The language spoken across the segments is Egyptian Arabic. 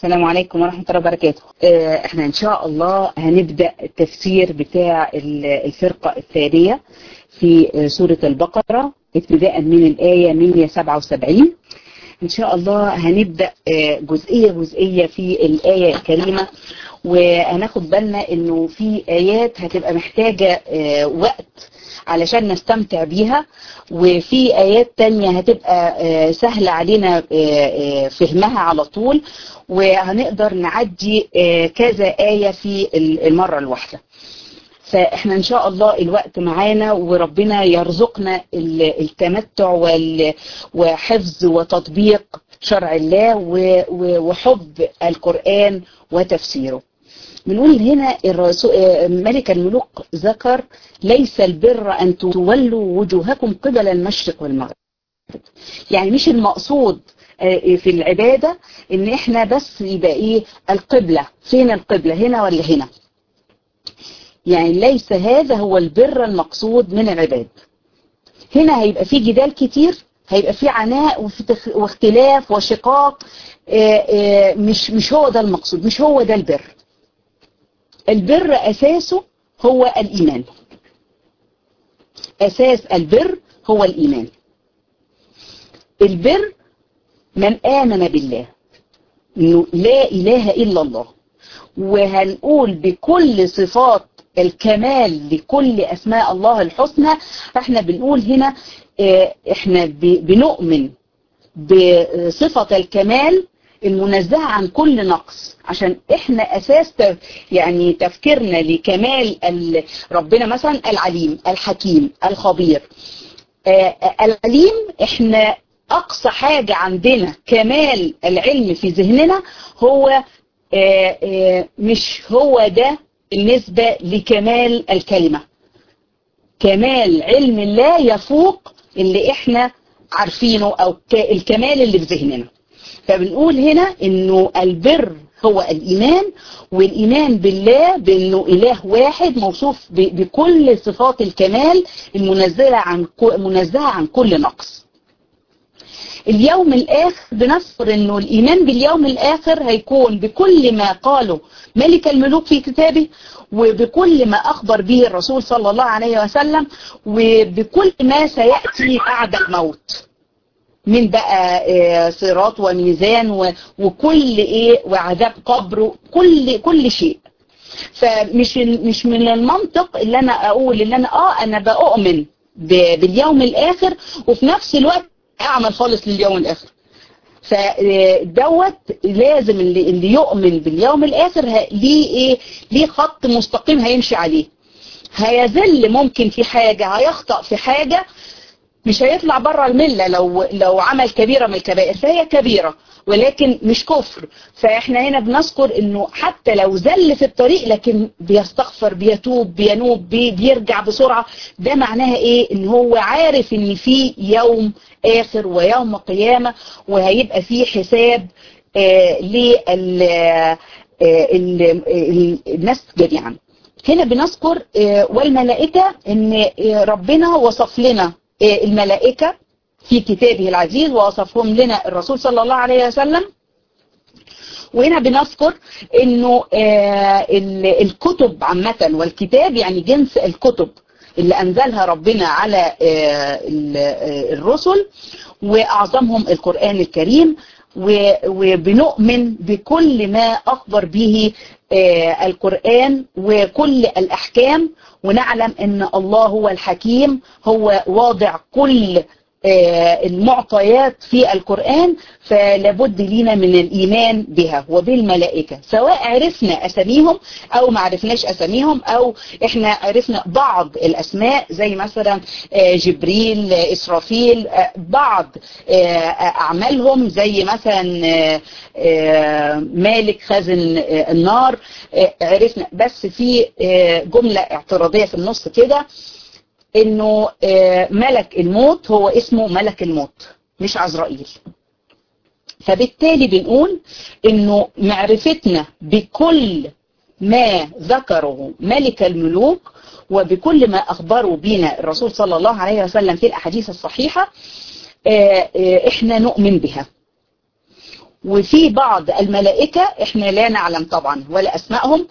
السلام عليكم ورحمة الله وبركاته احنا ان شاء الله هنبدأ التفسير بتاع الفرقة الثانية في سورة البقرة ابتداء من الآية 177 ان شاء الله هنبدأ جزئية جزئية في الآية الكريمة وهناخد بالنا انه في آيات هتبقى محتاجة وقت علشان نستمتع بيها وفي آيات تانية هتبقى سهلة علينا فهمها على طول وهنقدر نعدي كذا آية في المرة الواحدة فاحنا ان شاء الله الوقت معانا وربنا يرزقنا التمتع وحفظ وتطبيق شرع الله وحب القرآن وتفسيره بنقول هنا ملك الملوك ذكر ليس البر أن تولوا وجوهكم قبل المشرق والمغرب يعني مش المقصود في العبادة ان احنا بس يبقى ايه القبلة فين القبلة هنا ولا هنا يعني ليس هذا هو البر المقصود من العباد هنا هيبقى في جدال كتير هيبقى في عناء واختلاف وشقاق مش مش هو ده المقصود مش هو ده البر البر أساسه هو الإيمان أساس البر هو الإيمان البر من آمن بالله إنه لا إله إلا الله وهنقول بكل صفات الكمال لكل أسماء الله الحسنى فاحنا بنقول هنا احنا بنؤمن بصفة الكمال المنزهة عن كل نقص عشان احنا اساس يعني تفكيرنا لكمال ربنا مثلا العليم الحكيم الخبير العليم احنا اقصى حاجة عندنا كمال العلم في ذهننا هو مش هو ده بالنسبة لكمال الكلمة كمال علم الله يفوق اللي احنا عارفينه او الكمال اللي في ذهننا فبنقول هنا انه البر هو الايمان والايمان بالله بانه اله واحد موصوف بكل صفات الكمال المنزهه عن منزهه عن كل نقص اليوم الاخر بنذكر انه الايمان باليوم الاخر هيكون بكل ما قاله ملك الملوك في كتابه وبكل ما اخبر به الرسول صلى الله عليه وسلم وبكل ما سياتي بعد الموت من بقى صراط وميزان وكل ايه وعذاب قبر كل كل شيء فمش مش من المنطق اللي انا اقول ان انا اه انا بؤمن باليوم الاخر وفي نفس الوقت اعمل خالص لليوم الاخر فدوت لازم اللي, اللي يؤمن باليوم الاخر ليه ايه ليه خط مستقيم هيمشي عليه هيذل ممكن في حاجة هيخطأ في حاجة مش هيطلع بره الملة لو لو عمل كبيرة من الكبائر فهي كبيرة ولكن مش كفر فاحنا هنا بنذكر انه حتى لو زل في الطريق لكن بيستغفر بيتوب بينوب بي بيرجع بسرعة ده معناها ايه ان هو عارف ان في يوم اخر ويوم قيامة وهيبقى في حساب آه لل آه الناس جميعا هنا بنذكر آه والملائكة ان ربنا وصف لنا الملائكة في كتابه العزيز ووصفهم لنا الرسول صلى الله عليه وسلم وهنا بنذكر انه الكتب عامة والكتاب يعني جنس الكتب اللي انزلها ربنا على الرسل واعظمهم القرآن الكريم وبنؤمن بكل ما اخبر به القرآن وكل الاحكام ونعلم ان الله هو الحكيم هو واضع كل المعطيات في القرآن فلابد لينا من الإيمان بها وبالملائكة سواء عرفنا أساميهم أو ما عرفناش أساميهم أو إحنا عرفنا بعض الأسماء زي مثلا جبريل إسرافيل بعض أعمالهم زي مثلا مالك خزن النار عرفنا بس في جملة اعتراضية في النص كده انه ملك الموت هو اسمه ملك الموت مش عزرائيل فبالتالي بنقول انه معرفتنا بكل ما ذكره ملك الملوك وبكل ما اخبره بنا الرسول صلى الله عليه وسلم في الاحاديث الصحيحة احنا نؤمن بها وفي بعض الملائكة احنا لا نعلم طبعا ولا اسمائهم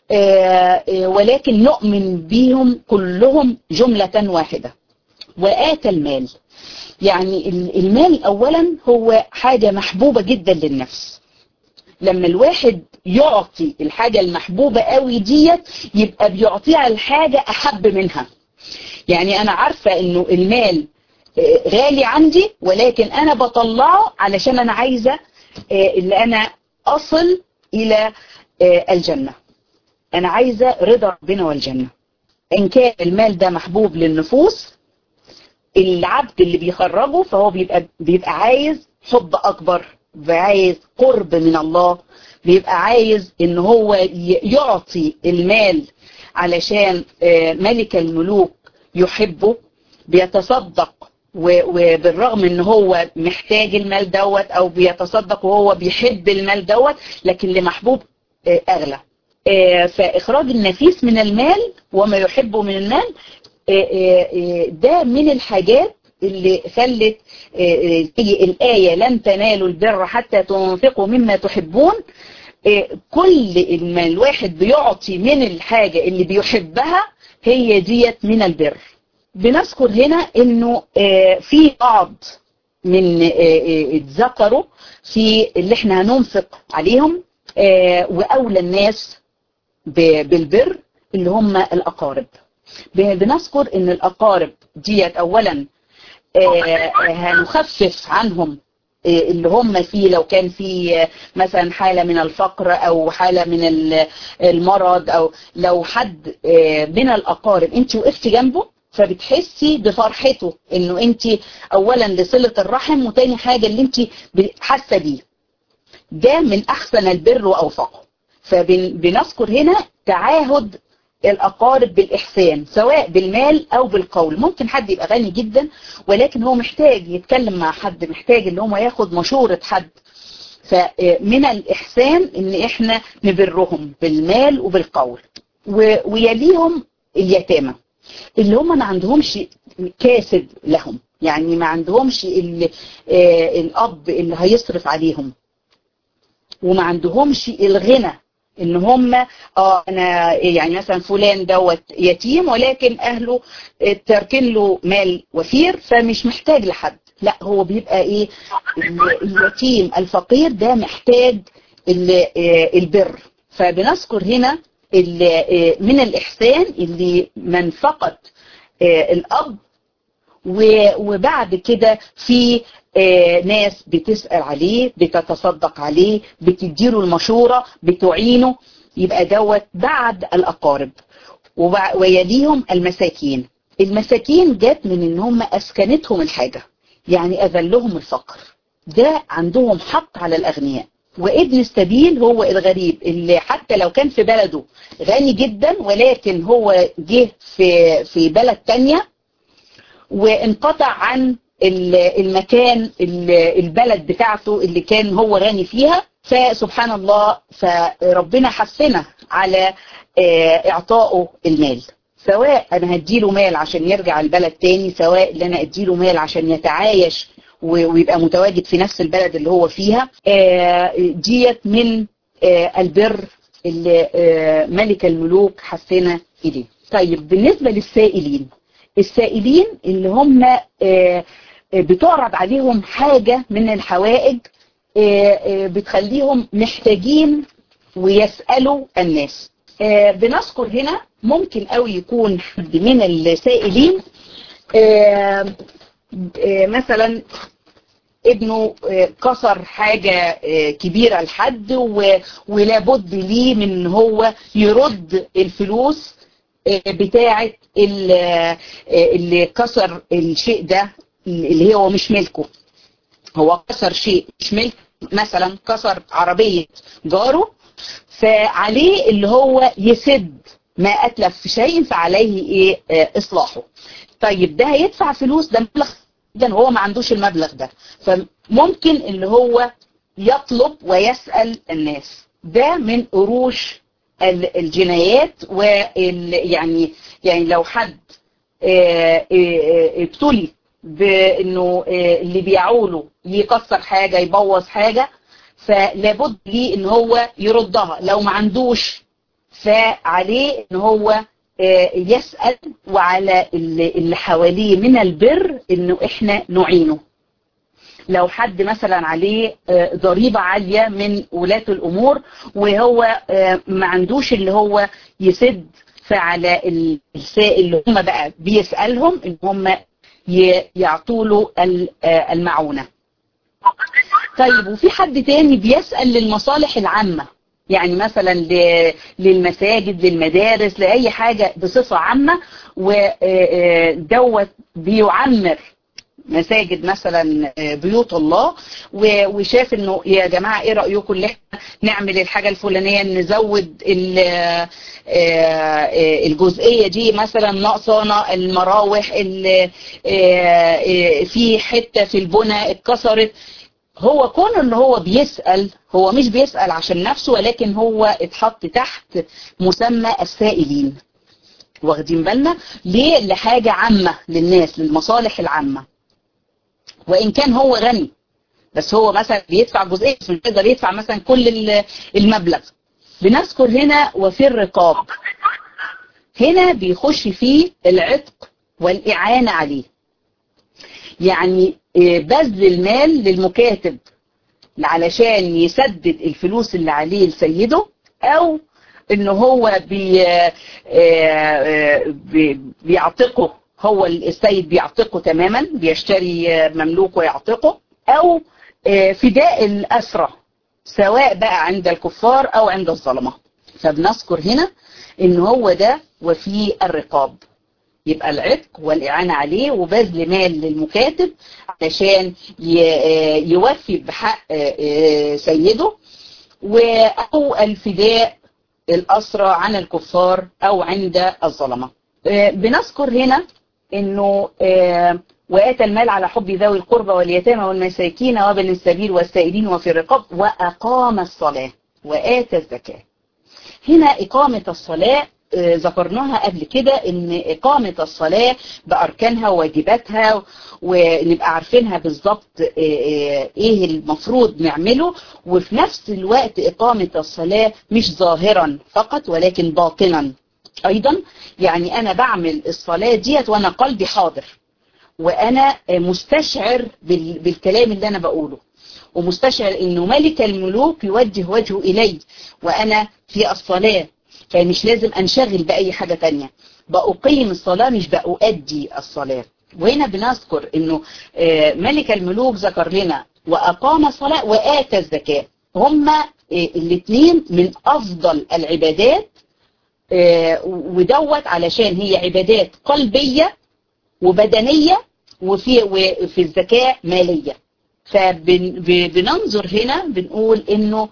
ولكن نؤمن بهم كلهم جملة واحدة وآتى المال يعني المال اولا هو حاجة محبوبة جدا للنفس لما الواحد يعطي الحاجة المحبوبة قوي ديت يبقى بيعطيها الحاجة احب منها يعني انا عارفة انه المال غالي عندي ولكن انا بطلعه علشان انا عايزة اللي انا اصل الى الجنة انا عايزة رضا ربنا والجنة ان كان المال ده محبوب للنفوس العبد اللي بيخرجه فهو بيبقى, بيبقى عايز حب اكبر عايز قرب من الله بيبقى عايز ان هو يعطي المال علشان ملك الملوك يحبه بيتصدق وبالرغم ان هو محتاج المال دوت او بيتصدق وهو بيحب المال دوت لكن اللي محبوب اغلى فاخراج النفيس من المال وما يحبه من المال ده من الحاجات اللي خلت تيجي الآية لن تنالوا البر حتى تنفقوا مما تحبون كل ما الواحد بيعطي من الحاجة اللي بيحبها هي ديت من البر بنذكر هنا انه في بعض من اتذكروا في اللي احنا هننفق عليهم واولى الناس بالبر اللي هم الاقارب بنذكر ان الاقارب ديت اولا هنخفف عنهم اللي هم فيه لو كان في مثلا حالة من الفقر او حالة من المرض او لو حد من الاقارب انت وقفتي جنبه فبتحسي بفرحته انه انت اولا لصلة الرحم وتاني حاجة اللي انت حاسة بيه ده من احسن البر واوفقه فبنذكر هنا تعاهد الأقارب بالإحسان سواء بالمال أو بالقول ممكن حد يبقى غني جدا ولكن هو محتاج يتكلم مع حد محتاج ان هو ياخد مشورة حد فمن الإحسان ان احنا نبرهم بالمال وبالقول ويليهم اليتامى اللي هم ما عندهمش كاسد لهم يعني ما عندهمش الأب اللي هيصرف عليهم وما عندهمش الغنى ان هم اه انا يعني مثلا فلان دوت يتيم ولكن اهله تاركين له مال وفير فمش محتاج لحد لا هو بيبقى ايه اليتيم الفقير ده محتاج البر فبنذكر هنا من الاحسان اللي من فقد الاب وبعد كده في ناس بتسأل عليه بتتصدق عليه بتديله المشورة بتعينه يبقى دوت بعد الأقارب ويليهم المساكين المساكين جت من ان هم اسكنتهم الحاجة يعني اذلهم الفقر ده عندهم حق على الاغنياء وابن السبيل هو الغريب اللي حتى لو كان في بلده غني جدا ولكن هو جه في في بلد تانية وانقطع عن المكان البلد بتاعته اللي كان هو غني فيها فسبحان الله فربنا حسنا على اعطائه المال سواء انا هديله مال عشان يرجع البلد تاني سواء اللي انا اديله مال عشان يتعايش ويبقى متواجد في نفس البلد اللي هو فيها ديت من البر اللي ملك الملوك حسنا اليه طيب بالنسبة للسائلين السائلين اللي هم بتعرض عليهم حاجة من الحوائج بتخليهم محتاجين ويسألوا الناس بنذكر هنا ممكن قوي يكون حد من السائلين مثلا ابنه كسر حاجة كبيرة لحد ولابد ليه من هو يرد الفلوس بتاعة اللي كسر الشيء ده اللي هو مش ملكه هو كسر شيء مش ملك مثلا كسر عربية جاره فعليه اللي هو يسد ما أتلف في شيء فعليه إيه إصلاحه طيب ده هيدفع فلوس ده مبلغ جدا وهو ما عندوش المبلغ ده فممكن اللي هو يطلب ويسأل الناس ده من قروش الجنايات وال يعني يعني لو حد ابتلي بانه اللي بيعوله يكسر حاجة يبوظ حاجة فلابد ليه ان هو يردها لو ما عندوش فعليه ان هو يسأل وعلى اللي حواليه من البر انه احنا نعينه لو حد مثلا عليه ضريبة عالية من ولاة الامور وهو ما عندوش اللي هو يسد فعلى السائل اللي هم بقى بيسألهم ان هم يعطوا له المعونة طيب وفي حد تاني بيسأل للمصالح العامة يعني مثلا للمساجد للمدارس لأي حاجة بصفة عامة ودوت بيعمر مساجد مثلا بيوت الله وشاف انه يا جماعة ايه رأيكم اللي احنا نعمل الحاجة الفلانية نزود الجزئية دي مثلا ناقصانا المراوح في حتة في البنى اتكسرت هو كون ان هو بيسأل هو مش بيسأل عشان نفسه ولكن هو اتحط تحت مسمى السائلين واخدين بالنا ليه لحاجة عامة للناس للمصالح العامة وان كان هو غني بس هو مثلا بيدفع جزئية مش بيقدر يدفع مثلا كل المبلغ بنذكر هنا وفي الرقاب هنا بيخش فيه العتق والإعانة عليه يعني بذل المال للمكاتب علشان يسدد الفلوس اللي عليه لسيده او ان هو بي بيعتقه هو السيد بيعتقه تماما بيشتري مملوك ويعتقه او فداء الأسرة سواء بقى عند الكفار او عند الظلمة فبنذكر هنا ان هو ده وفي الرقاب يبقى العتق والإعانة عليه وبذل مال للمكاتب علشان يوفي بحق سيده أو الفداء الأسرى عن الكفار أو عند الظلمة بنذكر هنا أنه وآتى المال على حب ذوي القربى واليتامى والمساكين وابن السبيل والسائلين وفي الرقاب وأقام الصلاة وآتى الزكاة هنا إقامة الصلاة ذكرناها قبل كده ان اقامة الصلاة باركانها وواجباتها ونبقى عارفينها بالظبط ايه المفروض نعمله وفي نفس الوقت اقامة الصلاة مش ظاهرا فقط ولكن باطنا ايضا يعني انا بعمل الصلاة ديت وانا قلبي حاضر وانا مستشعر بالكلام اللي انا بقوله ومستشعر انه ملك الملوك يوجه وجهه الي وانا في الصلاة فمش لازم انشغل بأي حاجة تانية بأقيم الصلاة مش بأؤدي الصلاة وهنا بنذكر انه ملك الملوك ذكر لنا وأقام الصلاة وآتى الزكاة هما الاثنين من أفضل العبادات ودوت علشان هي عبادات قلبية وبدنية وفي, وفي الزكاة مالية فبننظر هنا بنقول انه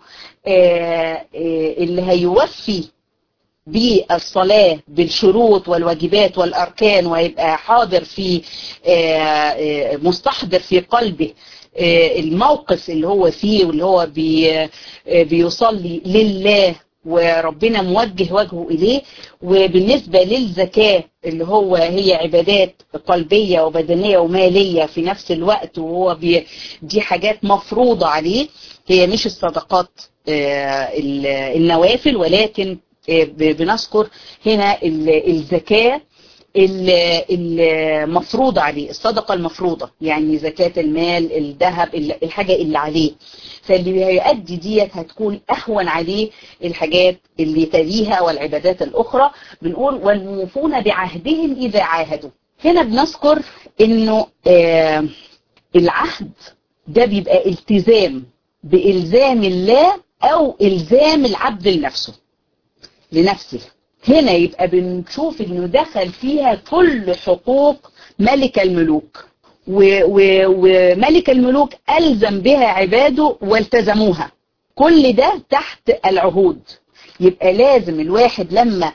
اللي هيوفي بالصلاة بالشروط والواجبات والأركان ويبقى حاضر في مستحضر في قلبه الموقف اللي هو فيه واللي هو بي بيصلي لله وربنا موجه وجهه إليه وبالنسبة للزكاة اللي هو هي عبادات قلبية وبدنية ومالية في نفس الوقت وهو بي دي حاجات مفروضة عليه هي مش الصدقات النوافل ولكن بنذكر هنا الزكاة المفروضة عليه الصدقة المفروضة يعني زكاة المال الذهب الحاجة اللي عليه فاللي هيؤدي ديت هتكون أهون عليه الحاجات اللي تليها والعبادات الأخرى بنقول والموفون بعهدهم إذا عاهدوا هنا بنذكر إنه آه العهد ده بيبقى التزام بإلزام الله أو إلزام العبد لنفسه لنفسه هنا يبقى بنشوف انه دخل فيها كل حقوق ملك الملوك وملك الملوك ألزم بها عباده والتزموها كل ده تحت العهود يبقى لازم الواحد لما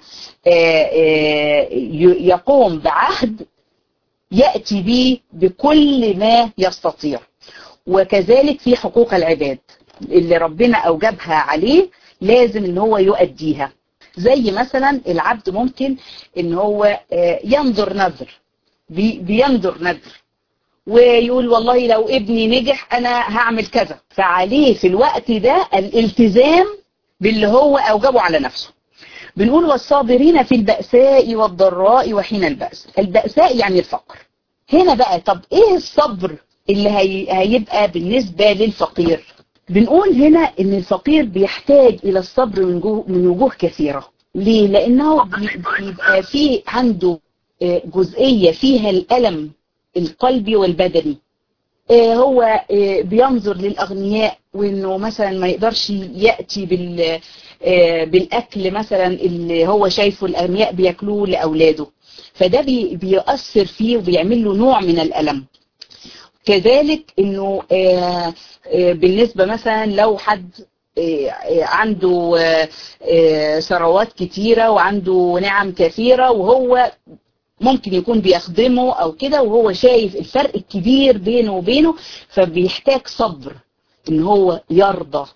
يقوم بعهد يأتي به بكل ما يستطيع وكذلك في حقوق العباد اللي ربنا أوجبها عليه لازم ان هو يؤديها زي مثلا العبد ممكن ان هو ينظر نذر بينظر نذر ويقول والله لو ابني نجح انا هعمل كذا فعليه في الوقت ده الالتزام باللي هو اوجبه على نفسه بنقول والصابرين في البأساء والضراء وحين البأس البأساء يعني الفقر هنا بقى طب ايه الصبر اللي هي... هيبقى بالنسبة للفقير بنقول هنا ان الفقير بيحتاج الى الصبر من, جو... من وجوه كثيرة ليه لانه بيبقى فيه عنده جزئية فيها الألم القلبي والبدني هو بينظر للأغنياء وانه مثلا ما يقدرش يأتي بال بالاكل مثلا اللي هو شايفه الاغنياء بياكلوه لاولاده فده بي بيؤثر فيه وبيعمل له نوع من الالم كذلك انه بالنسبه مثلا لو حد عنده ثروات كتيره وعنده نعم كثيره وهو ممكن يكون بيخدمه او كده وهو شايف الفرق الكبير بينه وبينه فبيحتاج صبر ان هو يرضى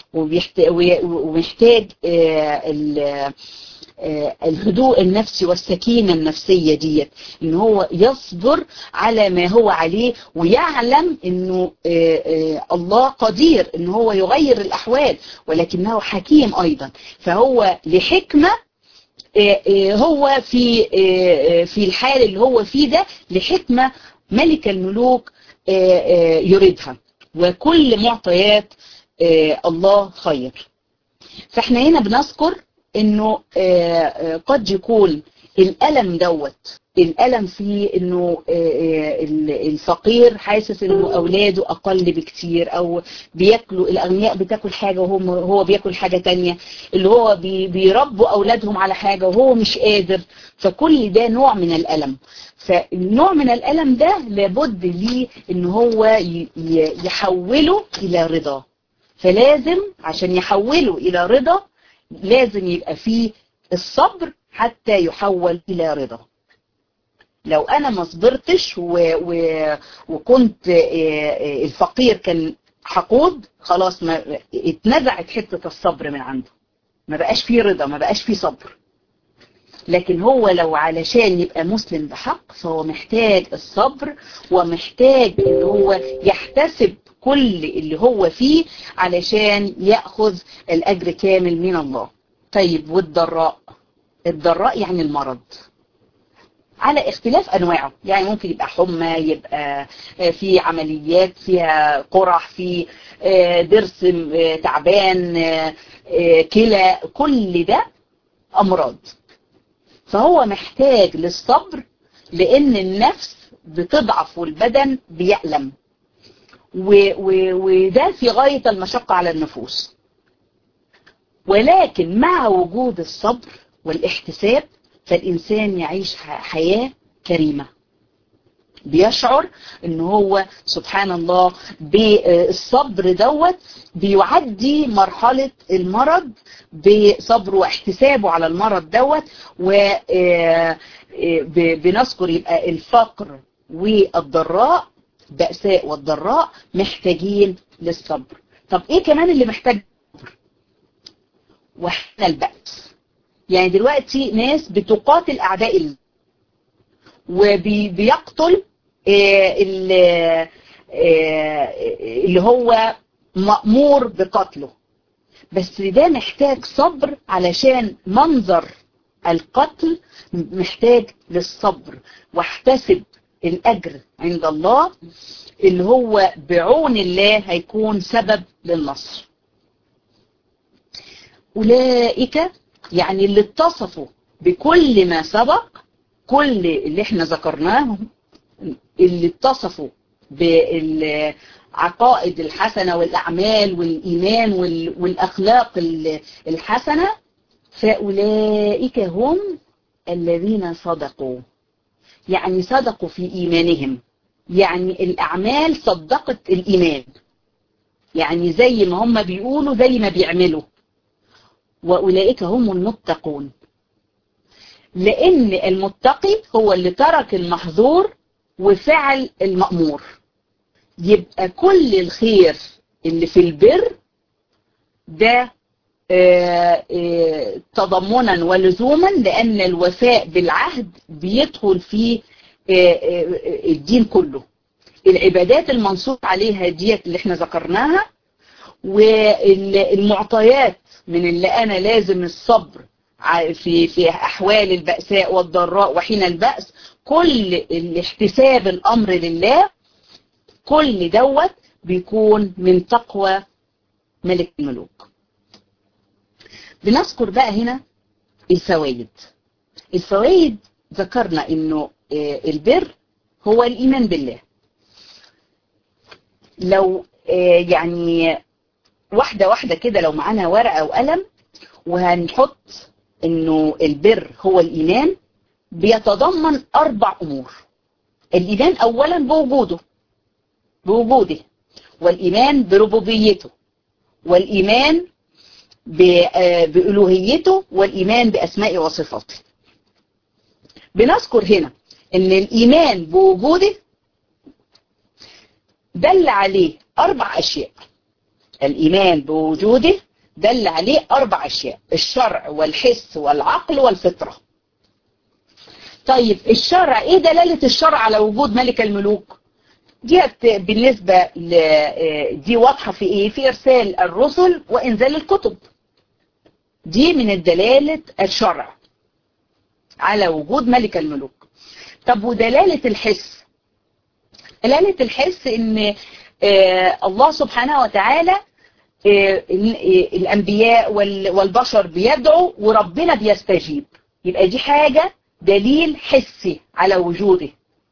ومحتاج الهدوء النفسي والسكينة النفسية ديت ان هو يصبر على ما هو عليه ويعلم انه الله قدير ان هو يغير الاحوال ولكنه حكيم ايضا فهو لحكمة هو في في الحال اللي هو فيه ده لحكمة ملك الملوك يريدها وكل معطيات الله خير فاحنا هنا بنذكر انه قد يكون الالم دوت الالم فيه انه الفقير حاسس انه اولاده اقل بكتير او بياكلوا الاغنياء بتاكل حاجة وهو هو بياكل حاجة تانية اللي هو بيربوا اولادهم على حاجة وهو مش قادر فكل ده نوع من الالم فالنوع من الالم ده لابد ليه ان هو يحوله الى رضا فلازم عشان يحوله الى رضا لازم يبقى فيه الصبر حتى يحول الى رضا لو انا ما صبرتش و... و... وكنت الفقير كان حقود خلاص ما اتنزعت حتة الصبر من عنده ما بقاش فيه رضا ما بقاش فيه صبر لكن هو لو علشان يبقى مسلم بحق فهو محتاج الصبر ومحتاج ان هو يحتسب كل اللي هو فيه علشان يأخذ الأجر كامل من الله طيب والضراء الضراء يعني المرض على اختلاف أنواعه يعني ممكن يبقى حمى يبقى في عمليات فيها قرح في ضرس تعبان كلى كل ده أمراض فهو محتاج للصبر لأن النفس بتضعف والبدن بيألم وده في غاية المشقة على النفوس ولكن مع وجود الصبر والاحتساب فالإنسان يعيش حياة كريمة بيشعر ان هو سبحان الله بالصبر دوت بيعدي مرحلة المرض بصبره واحتسابه على المرض دوت وبنذكر يبقى الفقر والضراء البأساء والضراء محتاجين للصبر طب ايه كمان اللي محتاج صبر وحنا البأس يعني دلوقتي ناس بتقاتل اعداء الله وبيقتل اللي هو مأمور بقتله بس ده محتاج صبر علشان منظر القتل محتاج للصبر واحتسب الأجر عند الله اللي هو بعون الله هيكون سبب للنصر أولئك يعني اللي اتصفوا بكل ما سبق كل اللي احنا ذكرناه اللي اتصفوا بالعقائد الحسنة والأعمال والإيمان والأخلاق الحسنة فأولئك هم الذين صدقوا يعني صدقوا في إيمانهم يعني الأعمال صدقت الإيمان يعني زي ما هم بيقولوا زي ما بيعملوا وأولئك هم المتقون لأن المتقي هو اللي ترك المحظور وفعل المأمور يبقى كل الخير اللي في البر ده تضمنا ولزوما لأن الوفاء بالعهد بيدخل في الدين كله العبادات المنصوص عليها ديت اللي احنا ذكرناها والمعطيات من اللي انا لازم الصبر في في احوال البأساء والضراء وحين البأس كل الاحتساب الامر لله كل دوت بيكون من تقوى ملك الملوك بنذكر بقى هنا الفوائد الفوائد ذكرنا انه البر هو الايمان بالله لو يعني واحدة واحدة كده لو معانا ورقة وقلم وهنحط انه البر هو الايمان بيتضمن اربع امور الايمان اولا بوجوده بوجوده والايمان بربوبيته والايمان بألوهيته والإيمان بأسمائه وصفاته بنذكر هنا ان الإيمان بوجوده دل عليه أربع أشياء الإيمان بوجوده دل عليه أربع أشياء الشرع والحس والعقل والفطرة طيب الشرع إيه دلالة الشرع على وجود ملك الملوك دي بالنسبة ل... دي واضحة في ايه في ارسال الرسل وانزال الكتب دي من الدلالة الشرع على وجود ملك الملوك طب ودلالة الحس دلالة الحس ان الله سبحانه وتعالى الانبياء والبشر بيدعوا وربنا بيستجيب يبقى دي حاجة دليل حسي على وجوده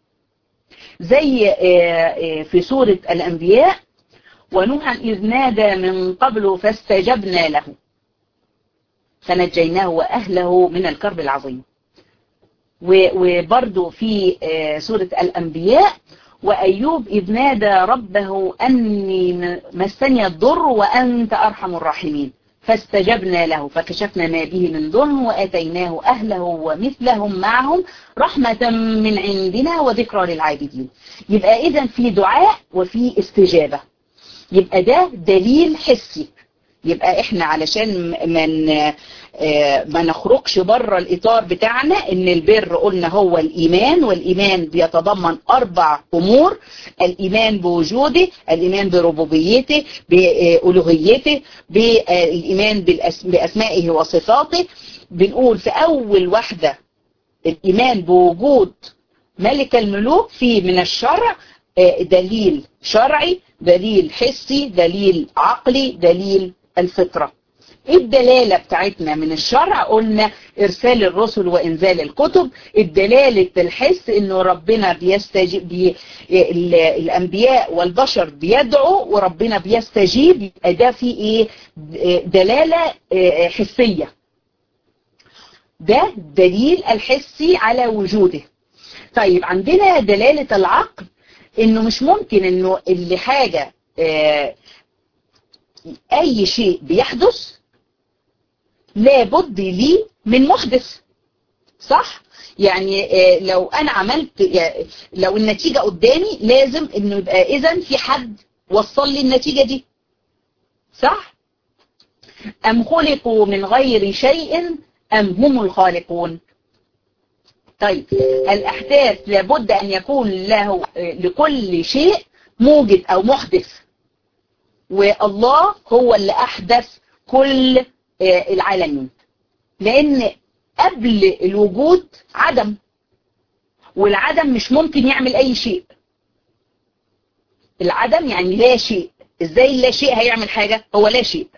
زي في سورة الأنبياء ونوحا إذ نادى من قبل فاستجبنا له فنجيناه وأهله من الكرب العظيم وبرضو في سورة الأنبياء وأيوب إذ نادى ربه أني مسني الضر وأنت أرحم الراحمين فاستجبنا له فكشفنا ما به من ضر وآتيناه أهله ومثلهم معهم رحمة من عندنا وذكرى للعابدين يبقى إذا في دعاء وفي استجابة يبقى ده دليل حسي يبقى احنا علشان من ما نخرجش بره الاطار بتاعنا ان البر قلنا هو الايمان والايمان بيتضمن اربع امور الايمان بوجوده الايمان بربوبيته بالوهيته بالايمان باسمائه وصفاته بنقول في اول واحدة الايمان بوجود ملك الملوك في من الشرع دليل شرعي دليل حسي دليل عقلي دليل الفطرة ايه الدلالة بتاعتنا من الشرع قلنا ارسال الرسل وانزال الكتب الدلالة الحس انه ربنا بيستجيب بي الانبياء والبشر بيدعوا وربنا بيستجيب يبقى ده في ايه دلالة حسية ده دليل الحسي على وجوده طيب عندنا دلالة العقل انه مش ممكن انه اللي حاجة اي شيء بيحدث لابد لي من محدث صح يعني لو انا عملت لو النتيجة قدامي لازم انه يبقى اذا في حد وصل لي النتيجة دي صح ام خلقوا من غير شيء ام هم الخالقون طيب الاحداث لابد ان يكون له لكل شيء موجد او محدث والله هو اللي احدث كل العالمين لان قبل الوجود عدم والعدم مش ممكن يعمل اي شيء العدم يعني لا شيء ازاي لا شيء هيعمل حاجة هو لا شيء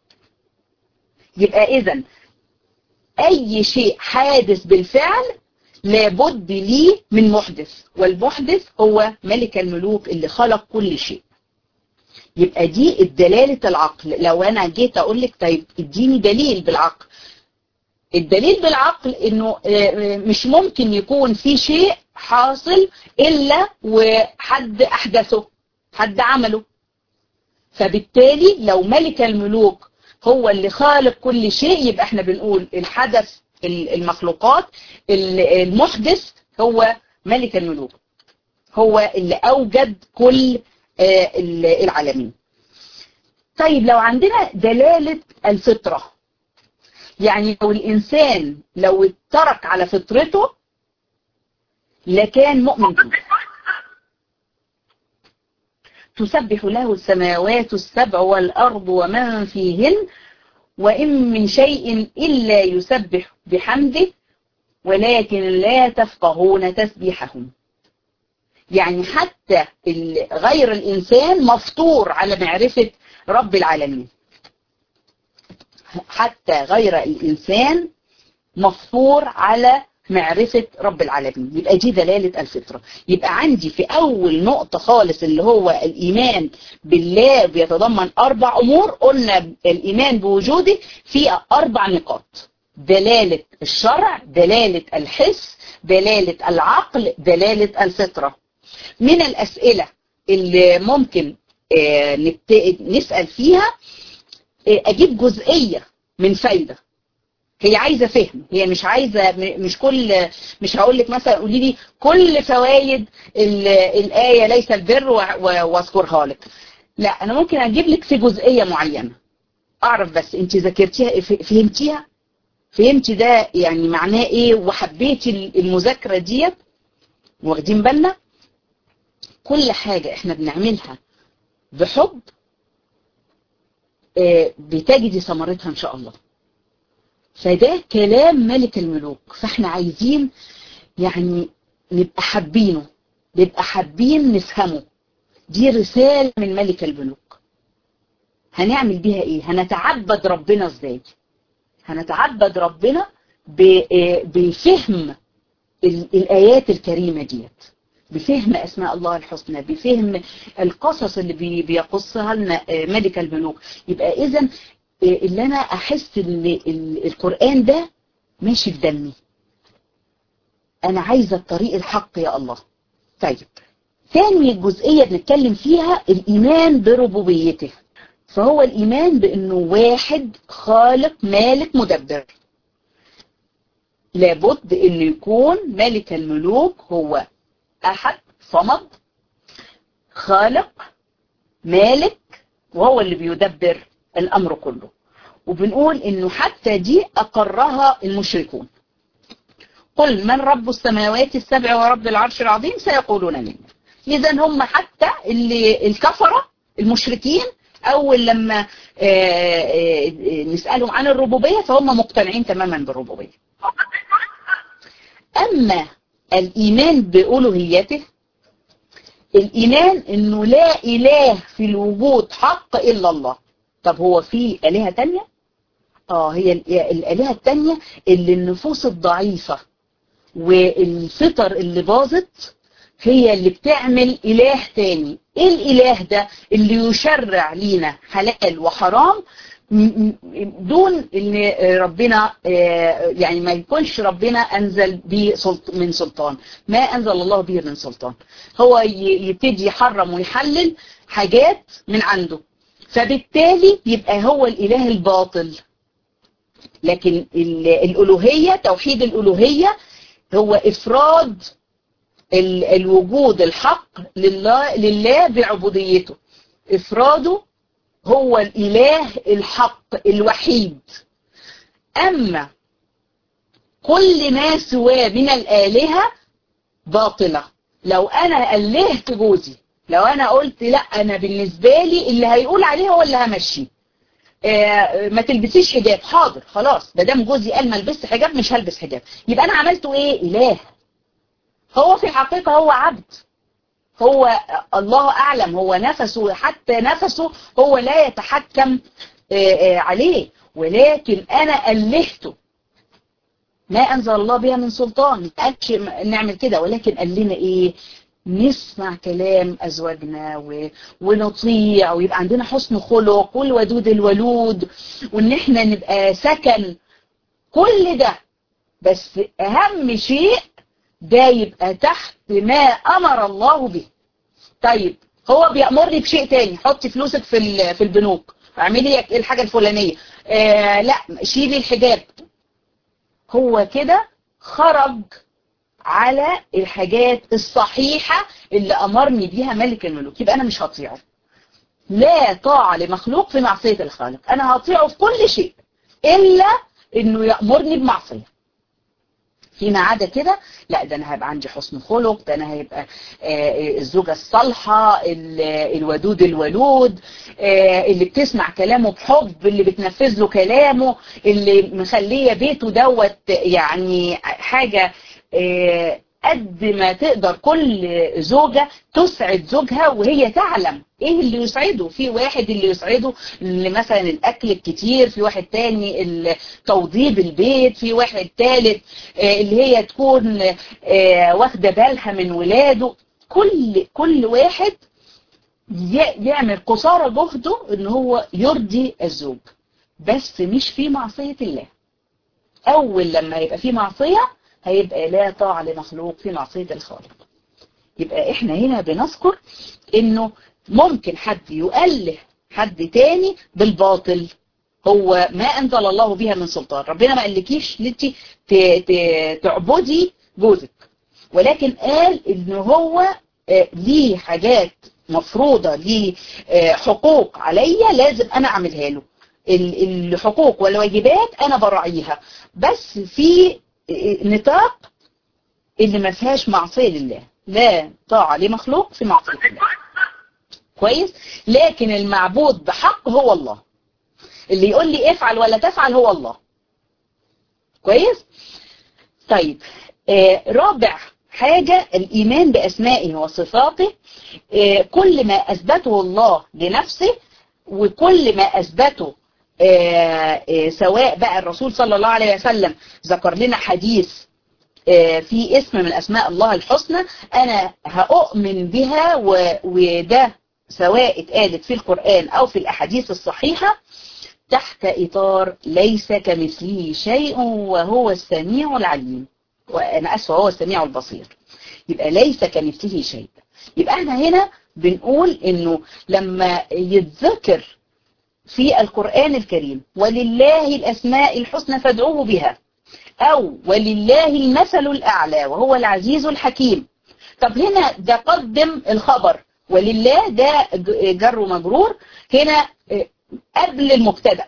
يبقى اذا اي شيء حادث بالفعل لابد ليه من محدث والمحدث هو ملك الملوك اللي خلق كل شيء يبقى دي الدلالة العقل لو انا جيت اقول لك طيب اديني دليل بالعقل الدليل بالعقل انه مش ممكن يكون في شيء حاصل الا وحد احدثه حد عمله فبالتالي لو ملك الملوك هو اللي خالق كل شيء يبقى احنا بنقول الحدث المخلوقات المحدث هو ملك الملوك هو اللي اوجد كل العالمين طيب لو عندنا دلالة الفطرة يعني لو الإنسان لو اترك على فطرته لكان مؤمن به تسبح له السماوات السبع والأرض ومن فيهن وإن من شيء إلا يسبح بحمده ولكن لا تفقهون تسبيحهم يعني حتى غير الإنسان مفطور على معرفة رب العالمين حتى غير الإنسان مفطور على معرفة رب العالمين يبقى دي دلالة الفطرة يبقى عندي في أول نقطة خالص اللي هو الإيمان بالله بيتضمن أربع أمور قلنا الإيمان بوجوده في أربع نقاط دلالة الشرع دلالة الحس دلالة العقل دلالة الفطرة من الأسئلة اللي ممكن نسأل فيها أجيب جزئية من فايدة هي عايزة فهم هي مش عايزة مش كل مش هقول لك مثلا قولي لي كل فوائد الآية ليس البر واذكرها لك لا أنا ممكن أجيب لك في جزئية معينة أعرف بس أنت ذاكرتيها فهمتيها فهمتي ده يعني معناه إيه وحبيتي المذاكرة ديت واخدين بالنا كل حاجة احنا بنعملها بحب بتجدي ثمرتها ان شاء الله فده كلام ملك الملوك فاحنا عايزين يعني نبقى حابينه نبقى حابين نفهمه دي رسالة من ملك الملوك هنعمل بيها ايه هنتعبد ربنا ازاي هنتعبد ربنا بفهم الآيات الكريمة ديت بفهم أسماء الله الحسنى بفهم القصص اللي بيقصها لنا ملك الملوك يبقى إذا اللي أنا أحس ان القرآن ده ماشي في دمي أنا عايزة الطريق الحق يا الله طيب ثاني جزئية بنتكلم فيها الإيمان بربوبيته فهو الإيمان بأنه واحد خالق مالك مدبر لابد أنه يكون ملك الملوك هو أحد صمد خالق مالك وهو اللي بيدبر الأمر كله وبنقول إنه حتى دي أقرها المشركون قل من رب السماوات السبع ورب العرش العظيم سيقولون من إذا هم حتى اللي الكفرة المشركين أول لما نسألهم عن الربوبية فهم مقتنعين تماما بالربوبية أما الإيمان بألوهيته الإيمان إنه لا إله في الوجود حق إلا الله طب هو في آلهة تانية؟ آه هي الآلهة التانية اللي النفوس الضعيفة والفطر اللي باظت هي اللي بتعمل إله تاني إيه الإله ده اللي يشرع لينا حلال وحرام دون ان ربنا يعني ما يكونش ربنا انزل به من سلطان ما انزل الله به من سلطان هو يبتدي يحرم ويحلل حاجات من عنده فبالتالي يبقى هو الاله الباطل لكن الالوهية توحيد الالوهية هو افراد الوجود الحق لله, لله بعبوديته افراده هو الإله الحق الوحيد أما كل ما سواه من الآلهة باطلة لو أنا ألهت جوزي لو أنا قلت لا أنا بالنسبة لي اللي هيقول عليه هو اللي همشيه آه ما تلبسيش حجاب حاضر خلاص ما دام جوزي قال ما البس حجاب مش هلبس حجاب يبقى أنا عملته إيه إله هو في الحقيقة هو عبد هو الله أعلم هو نفسه حتى نفسه هو لا يتحكم عليه ولكن أنا ألهته ما أنزل الله بها من سلطان قالش نعمل كده ولكن قال لنا إيه نسمع كلام أزواجنا و... ونطيع ويبقى عندنا حسن خلق والودود الولود وإن احنا نبقى سكن كل ده بس أهم شيء ده يبقى تحت ما أمر الله به طيب هو بيأمرني بشيء تاني حطي فلوسك في في البنوك اعملي الحاجة الفلانية آه لا شيلي الحجاب هو كده خرج على الحاجات الصحيحة اللي أمرني بيها ملك الملوك يبقى أنا مش هطيعه لا طاعة لمخلوق في معصية الخالق أنا هطيعه في كل شيء إلا إنه يأمرني بمعصية فيما عدا كده لا ده انا هيبقى عندي حسن خلق ده انا هيبقى الزوجة الصالحة الودود الولود اللي بتسمع كلامه بحب اللي بتنفذ له كلامه اللي مخليه بيته دوت يعني حاجة قد ما تقدر كل زوجة تسعد زوجها وهي تعلم ايه اللي يسعده في واحد اللي يسعده اللي مثلا الاكل الكتير في واحد تاني توضيب البيت في واحد تالت اللي هي تكون واخده بالها من ولاده كل كل واحد يعمل قصارى جهده ان هو يرضي الزوج بس مش في معصية الله اول لما يبقى في معصية هيبقى لا طاعة لمخلوق في معصية الخالق يبقى احنا هنا بنذكر انه ممكن حد يؤله حد تاني بالباطل هو ما انزل الله بها من سلطان ربنا ما قالكيش انت تعبدي جوزك ولكن قال ان هو ليه حاجات مفروضة ليه حقوق عليا لازم انا اعملها له الحقوق والواجبات انا براعيها بس في نطاق اللي ما فيهاش معصية لله لا طاعة لمخلوق في معصية الله كويس لكن المعبود بحق هو الله اللي يقول لي افعل ولا تفعل هو الله كويس طيب آه رابع حاجة الإيمان بأسمائه وصفاته آه كل ما أثبته الله لنفسه وكل ما أثبته آه آه سواء بقى الرسول صلى الله عليه وسلم ذكر لنا حديث آه في اسم من أسماء الله الحسنى أنا هأؤمن بها وده سواء اتقالت في القرآن أو في الأحاديث الصحيحة تحت إطار ليس كمثله شيء وهو السميع العليم وأنا أسوأ هو السميع البصير يبقى ليس كمثله شيء يبقى احنا هنا بنقول انه لما يتذكر في القرآن الكريم ولله الأسماء الحسنى فادعوه بها أو ولله المثل الأعلى وهو العزيز الحكيم طب هنا ده قدم الخبر ولله ده جر ومجرور هنا قبل المبتدا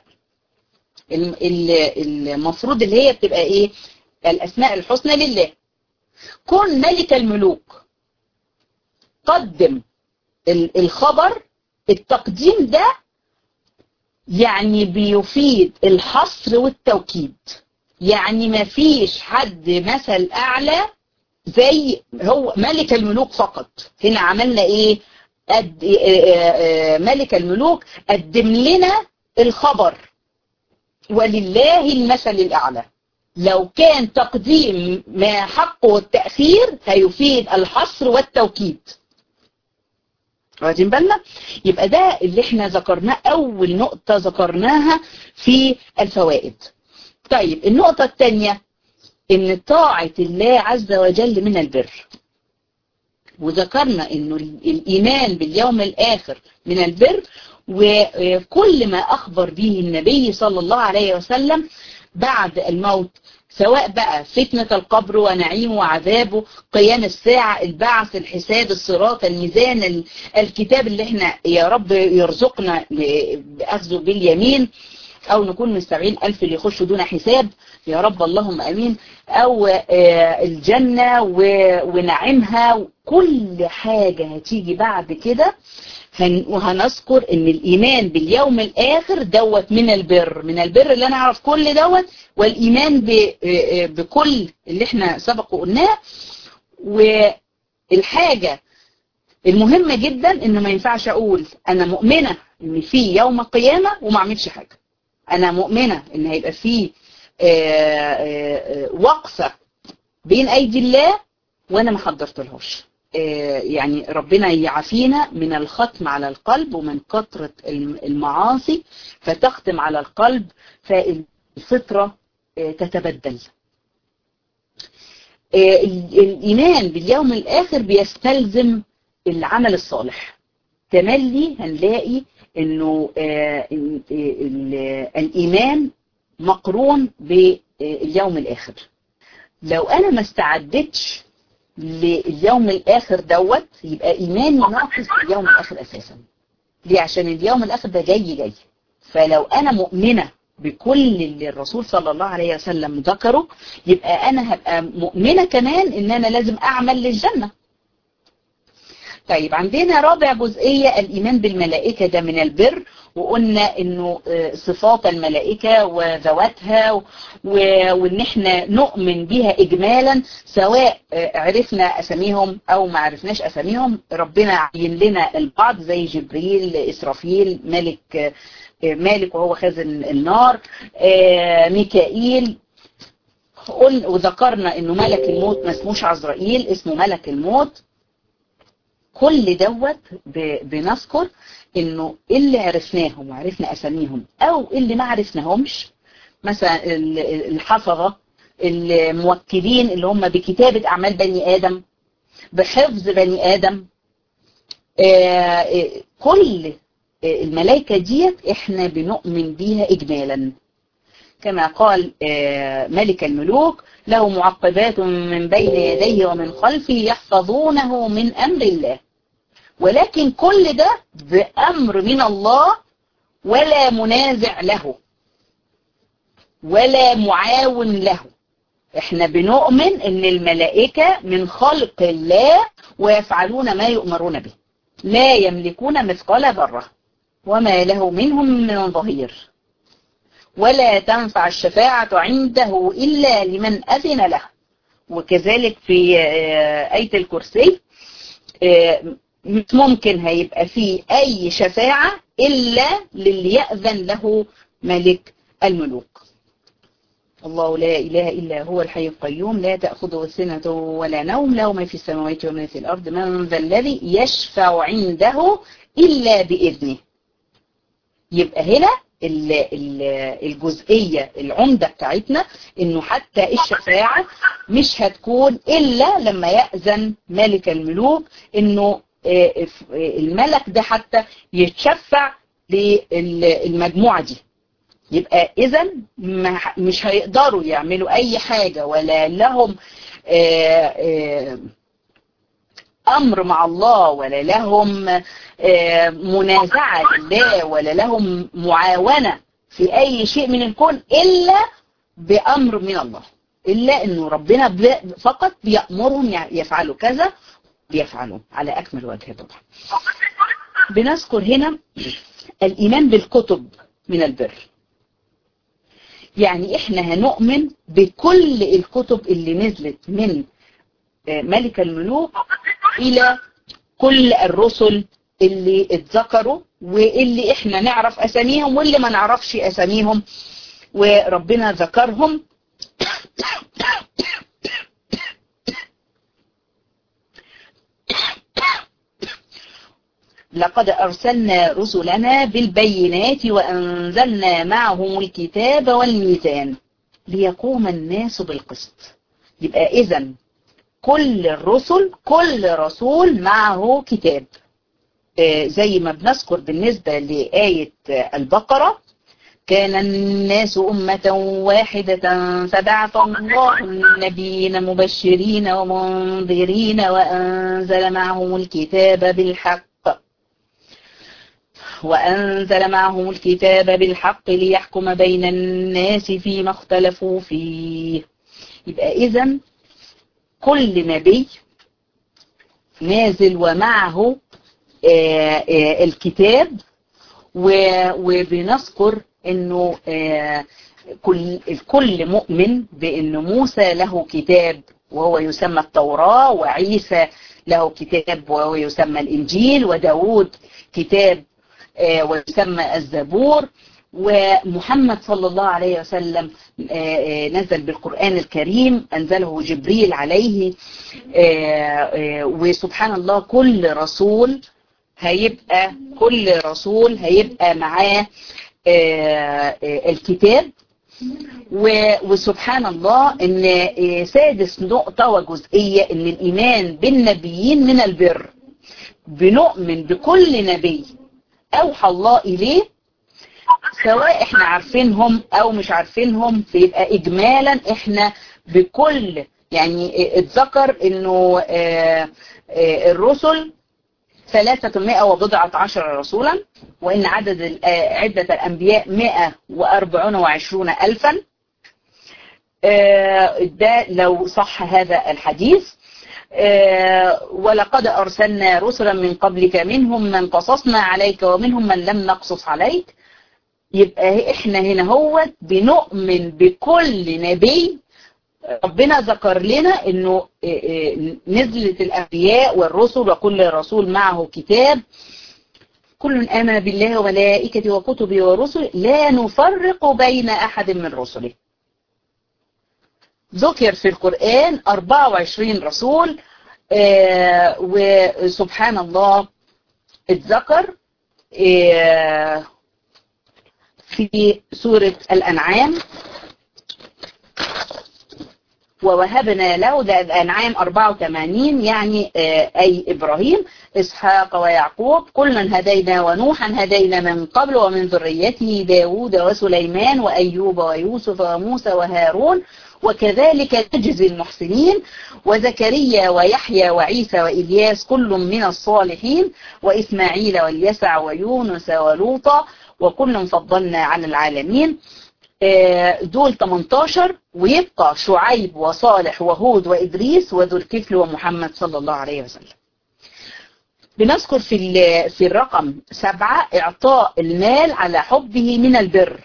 المفروض اللي هي بتبقى ايه الأسماء الحسنى لله كن ملك الملوك قدم الخبر التقديم ده يعني بيفيد الحصر والتوكيد يعني ما فيش حد مثل اعلى زي هو ملك الملوك فقط هنا عملنا ايه قد ملك الملوك قدم لنا الخبر ولله المثل الاعلى لو كان تقديم ما حقه التأخير هيفيد الحصر والتوكيد واخدين بالنا يبقى ده اللي احنا ذكرناه اول نقطة ذكرناها في الفوائد طيب النقطة الثانية ان طاعة الله عز وجل من البر وذكرنا انه الايمان باليوم الاخر من البر وكل ما اخبر به النبي صلى الله عليه وسلم بعد الموت سواء بقى فتنة القبر ونعيمه وعذابه قيام الساعة البعث الحساب الصراط الميزان الكتاب اللي احنا يا رب يرزقنا بأخذه باليمين او نكون من السبعين الف اللي يخشوا دون حساب يا رب اللهم امين او الجنة ونعيمها كل حاجة هتيجي بعد كده وهنذكر ان الايمان باليوم الاخر دوت من البر من البر اللي انا اعرف كل دوت والايمان بكل اللي احنا سبق وقلناه والحاجة المهمة جدا ان ما ينفعش اقول انا مؤمنة ان في يوم القيامة وما اعملش حاجة انا مؤمنة ان هيبقى في وقفة بين ايدي الله وانا ما حضرتلهاش يعني ربنا يعافينا من الختم على القلب ومن كثرة المعاصي فتختم على القلب فالفطرة تتبدل الإيمان باليوم الآخر بيستلزم العمل الصالح تملي هنلاقي انه الإيمان مقرون باليوم الآخر لو أنا ما استعدتش لليوم الآخر دوت يبقى إيماني ناقص اليوم الآخر أساسا ليه عشان اليوم الآخر ده جاي جاي فلو أنا مؤمنة بكل اللي الرسول صلى الله عليه وسلم ذكره يبقى انا هبقى مؤمنة كمان ان انا لازم اعمل للجنة طيب عندنا رابع جزئية الإيمان بالملائكة ده من البر وقلنا انه صفات الملائكة وذواتها وان احنا نؤمن بها اجمالا سواء عرفنا اساميهم او ما عرفناش اساميهم ربنا عين لنا البعض زي جبريل اسرافيل ملك مالك وهو خازن النار ميكائيل وذكرنا انه ملك الموت ما اسموش عزرائيل اسمه ملك الموت كل دوت بنذكر انه اللي عرفناهم وعرفنا اساميهم او اللي ما عرفناهمش مثلا الحفظة الموكلين اللي هم بكتابة اعمال بني ادم بحفظ بني ادم كل الملائكة ديت احنا بنؤمن بيها اجمالا كما قال ملك الملوك له معقبات من بين يديه ومن خلفه يحفظونه من امر الله ولكن كل ده بأمر من الله ولا منازع له ولا معاون له احنا بنؤمن ان الملائكة من خلق الله ويفعلون ما يؤمرون به لا يملكون مثقال ذرة وما له منهم من ظهير ولا تنفع الشفاعة عنده إلا لمن أذن له وكذلك في آية الكرسي مش ممكن هيبقى فيه أي شفاعة إلا للي يأذن له ملك الملوك الله لا إله إلا هو الحي القيوم لا تأخذه سنة ولا نوم له ما في السماوات وما في الأرض من ذا الذي يشفع عنده إلا بإذنه يبقى هنا الجزئية العمدة بتاعتنا انه حتى الشفاعة مش هتكون الا لما يأذن ملك الملوك انه الملك ده حتى يتشفع للمجموعة دي يبقى اذا مش هيقدروا يعملوا اي حاجة ولا لهم امر مع الله ولا لهم منازعة لله ولا لهم معاونة في اي شيء من الكون الا بامر من الله الا انه ربنا فقط بيأمرهم يفعلوا كذا بيفعلوا على اكمل وجه طبعا بنذكر هنا الايمان بالكتب من البر يعني احنا هنؤمن بكل الكتب اللي نزلت من ملك الملوك الى كل الرسل اللي اتذكروا واللي احنا نعرف اساميهم واللي ما نعرفش اساميهم وربنا ذكرهم لقد أرسلنا رسلنا بالبينات وأنزلنا معهم الكتاب والميزان ليقوم الناس بالقسط يبقى إذا كل الرسل كل رسول معه كتاب زي ما بنذكر بالنسبة لآية البقرة كان الناس أمة واحدة فبعث الله النبيين مبشرين ومنذرين وأنزل معهم الكتاب بالحق وأنزل معهم الكتاب بالحق ليحكم بين الناس فيما اختلفوا فيه يبقى إذن كل نبي نازل ومعه آآ آآ الكتاب وبنذكر انه كل الكل مؤمن بان موسى له كتاب وهو يسمى التوراة وعيسى له كتاب وهو يسمى الانجيل وداود كتاب ويسمى الزبور ومحمد صلى الله عليه وسلم نزل بالقرآن الكريم أنزله جبريل عليه وسبحان الله كل رسول هيبقى كل رسول هيبقى معاه الكتاب وسبحان الله ان سادس نقطة وجزئية ان الايمان بالنبيين من البر بنؤمن بكل نبي اوحى الله اليه سواء احنا عارفينهم او مش عارفينهم فيبقى اجمالا احنا بكل يعني اتذكر انه الرسل ثلاثة وبضعة عشر رسولا وإن عدد عدة الأنبياء مئة وأربعون وعشرون ألفا ده لو صح هذا الحديث ولقد أرسلنا رسلا من قبلك منهم من قصصنا عليك ومنهم من لم نقصص عليك يبقى احنا هنا هو بنؤمن بكل نبي ربنا ذكر لنا انه نزلت الانبياء والرسل وكل رسول معه كتاب كل امن بالله وملائكته وكتبه ورسله لا نفرق بين احد من رسله ذكر في القرآن 24 رسول وسبحان الله اتذكر في سورة الأنعام ووهبنا له ده الأنعام 84 يعني أي إبراهيم إسحاق ويعقوب كلا هدينا ونوحا هدينا من قبل ومن ذريته داود وسليمان وأيوب ويوسف وموسى وهارون وكذلك نجزي المحسنين وزكريا ويحيى وعيسى وإلياس كل من الصالحين وإسماعيل واليسع ويونس ولوطا وكل فضلنا على العالمين دول 18 ويبقى شعيب وصالح وهود وإدريس وذو الكفل ومحمد صلى الله عليه وسلم بنذكر في في الرقم سبعة إعطاء المال على حبه من البر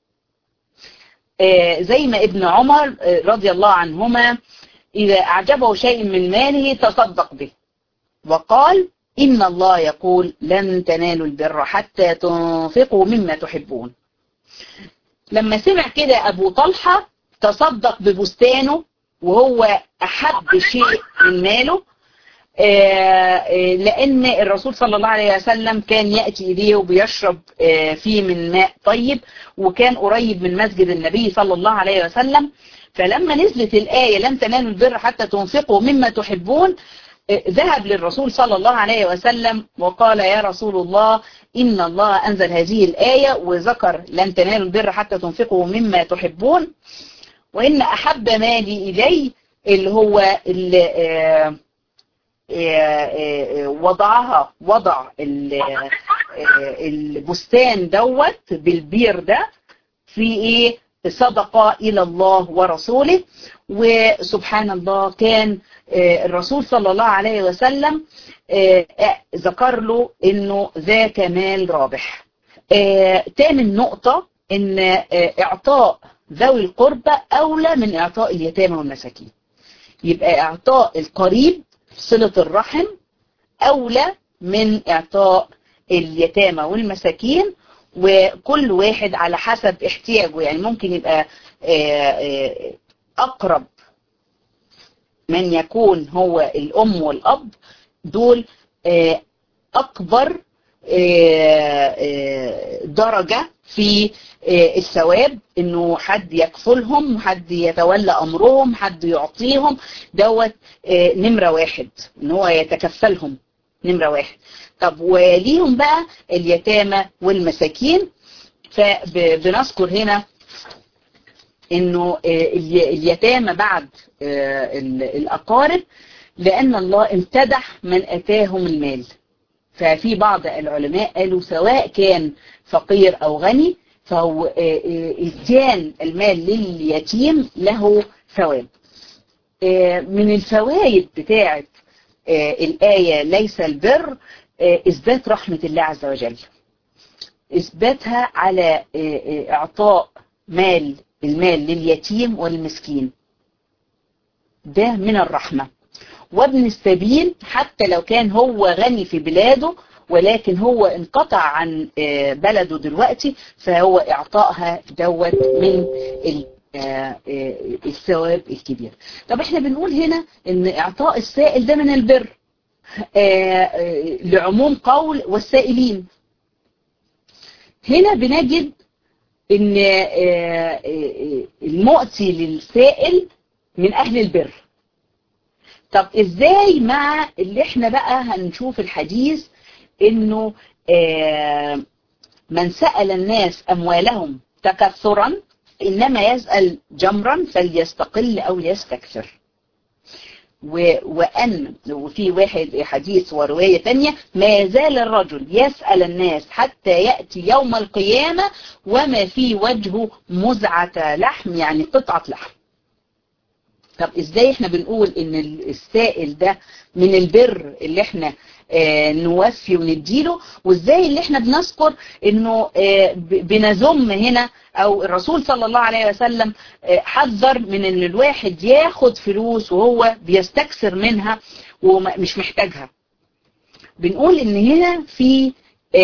زي ما ابن عمر رضي الله عنهما إذا أعجبه شيء من ماله تصدق به وقال إن الله يقول لن تنالوا البر حتى تنفقوا مما تحبون لما سمع كده أبو طلحة تصدق ببستانه وهو أحب شيء من ماله لأن الرسول صلى الله عليه وسلم كان يأتي إليه وبيشرب فيه من ماء طيب وكان قريب من مسجد النبي صلى الله عليه وسلم فلما نزلت الآية لن تنالوا البر حتى تنفقوا مما تحبون ذهب للرسول صلى الله عليه وسلم وقال يا رسول الله إن الله أنزل هذه الآية وذكر لن تنالوا البر حتى تنفقوا مما تحبون وإن أحب مالي إلي اللي هو اللي وضعها وضع البستان دوت بالبير ده في ايه صدقة الى الله ورسوله وسبحان الله كان الرسول صلى الله عليه وسلم ذكر له انه ذاك مال رابح تاني نقطة ان اعطاء ذوي القربى اولى من اعطاء اليتامى والمساكين يبقى اعطاء القريب صلة الرحم أولى من إعطاء اليتامى والمساكين وكل واحد على حسب احتياجه يعني ممكن يبقى أقرب من يكون هو الأم والأب دول أكبر درجة في الثواب انه حد يكفلهم حد يتولى امرهم حد يعطيهم دوت نمرة واحد ان هو يتكفلهم نمرة واحد طب وليهم بقى اليتامى والمساكين فبنذكر هنا انه اليتامى بعد الاقارب لان الله امتدح من اتاهم المال ففي بعض العلماء قالوا سواء كان فقير او غني فهو اتيان المال لليتيم له ثواب من الفوائد بتاعه الآية ليس البر إثبات رحمة الله عز وجل إثباتها على إعطاء مال المال لليتيم والمسكين ده من الرحمة وابن السبيل حتى لو كان هو غني في بلاده ولكن هو انقطع عن بلده دلوقتي فهو اعطائها دوت من الثواب الكبير طب احنا بنقول هنا ان اعطاء السائل ده من البر لعموم قول والسائلين هنا بنجد ان المؤتي للسائل من اهل البر طب ازاي مع اللي احنا بقى هنشوف الحديث انه من سأل الناس اموالهم تكثرا انما يسأل جمرا فليستقل او يستكثر وأن وفي واحد حديث ورواية تانية ما زال الرجل يسأل الناس حتى يأتي يوم القيامة وما في وجهه مزعة لحم يعني قطعة لحم طب ازاي احنا بنقول ان السائل ده من البر اللي احنا اه نوفي ونديله وازاي اللي احنا بنذكر انه اه بنذم هنا او الرسول صلى الله عليه وسلم اه حذر من ان الواحد ياخد فلوس وهو بيستكثر منها ومش محتاجها بنقول ان هنا في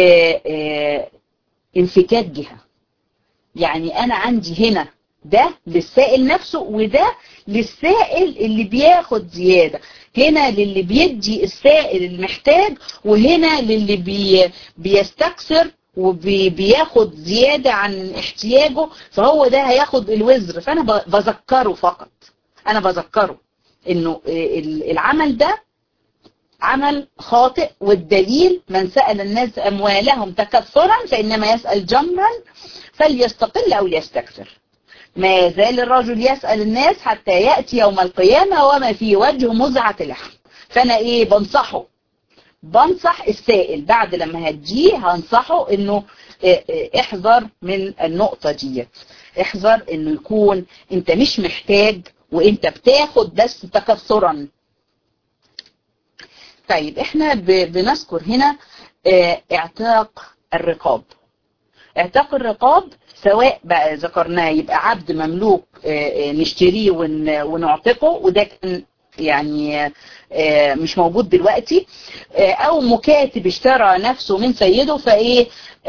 انفكاك جهة يعني انا عندي هنا ده للسائل نفسه وده للسائل اللي بياخد زيادة هنا للي بيدي السائل المحتاج وهنا للي بي بيستكثر وبياخد زيادة عن احتياجه فهو ده هياخد الوزر فانا بذكره فقط انا بذكره انه العمل ده عمل خاطئ والدليل من سأل الناس اموالهم تكثرا فانما يسأل جمرا فليستقل او ليستكثر ما يزال الرجل يسأل الناس حتى يأتي يوم القيامة وما في وجه مزعة لحم فأنا إيه بنصحه بنصح السائل بعد لما هتجيه هنصحه إنه احذر من النقطة دي احذر إنه يكون أنت مش محتاج وأنت بتاخد بس تكثرا طيب احنا بنذكر هنا اعتاق الرقاب اعتاق الرقاب سواء بقى ذكرناه يبقى عبد مملوك نشتريه ونعتقه وده كان يعني مش موجود دلوقتي او مكاتب اشترى نفسه من سيده فايه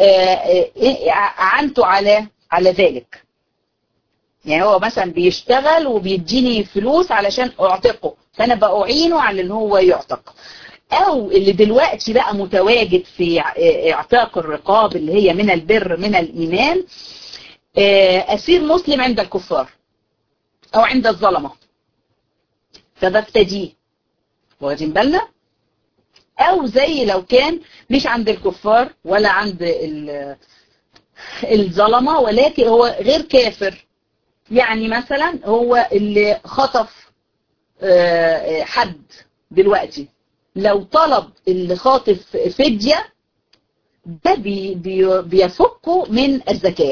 اعنته على على ذلك يعني هو مثلا بيشتغل وبيديني فلوس علشان اعتقه فانا باعينه على ان هو يعتق او اللي دلوقتي بقى متواجد في اعتاق الرقاب اللي هي من البر من الايمان اسير مسلم عند الكفار او عند الظلمة فبفتديه واخدين بالنا او زي لو كان مش عند الكفار ولا عند الظلمة ولكن هو غير كافر يعني مثلا هو اللي خطف حد دلوقتي لو طلب اللي خاطف فدية ده بي بي بيفكه من الزكاة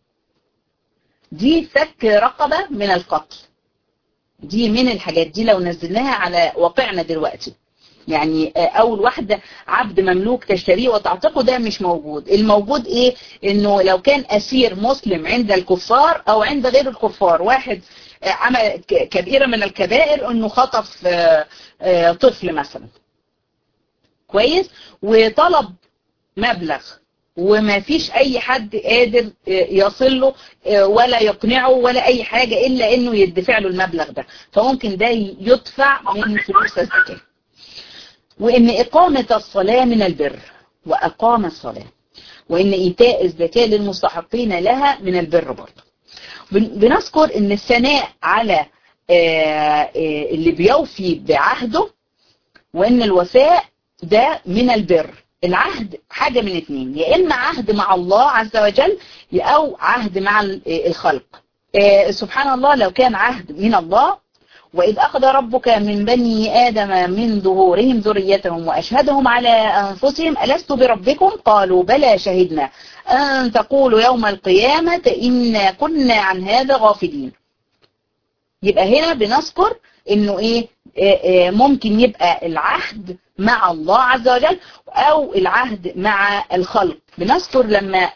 دي فك رقبة من القتل دي من الحاجات دي لو نزلناها على واقعنا دلوقتي يعني اول واحدة عبد مملوك تشتريه وتعتقه ده مش موجود الموجود ايه انه لو كان اسير مسلم عند الكفار او عند غير الكفار واحد عمل كبيرة من الكبائر انه خطف طفل مثلا كويس وطلب مبلغ وما فيش اي حد قادر يصل له ولا يقنعه ولا اي حاجة الا انه يدفع له المبلغ ده فممكن ده يدفع من فلوس الزكاة وان اقامة الصلاة من البر واقام الصلاة وان ايتاء الزكاة للمستحقين لها من البر برضه بنذكر ان الثناء على اللي بيوفي بعهده وان الوفاء ده من البر العهد حاجة من اتنين يا اما عهد مع الله عز وجل او عهد مع الخلق سبحان الله لو كان عهد من الله وإذ أخذ ربك من بني آدم من ظهورهم ذريتهم وأشهدهم على أنفسهم ألست بربكم قالوا بلى شهدنا أن تقولوا يوم القيامة إنا كنا عن هذا غافلين يبقى هنا بنذكر انه ايه ممكن يبقى العهد مع الله عز وجل او العهد مع الخلق بنذكر لما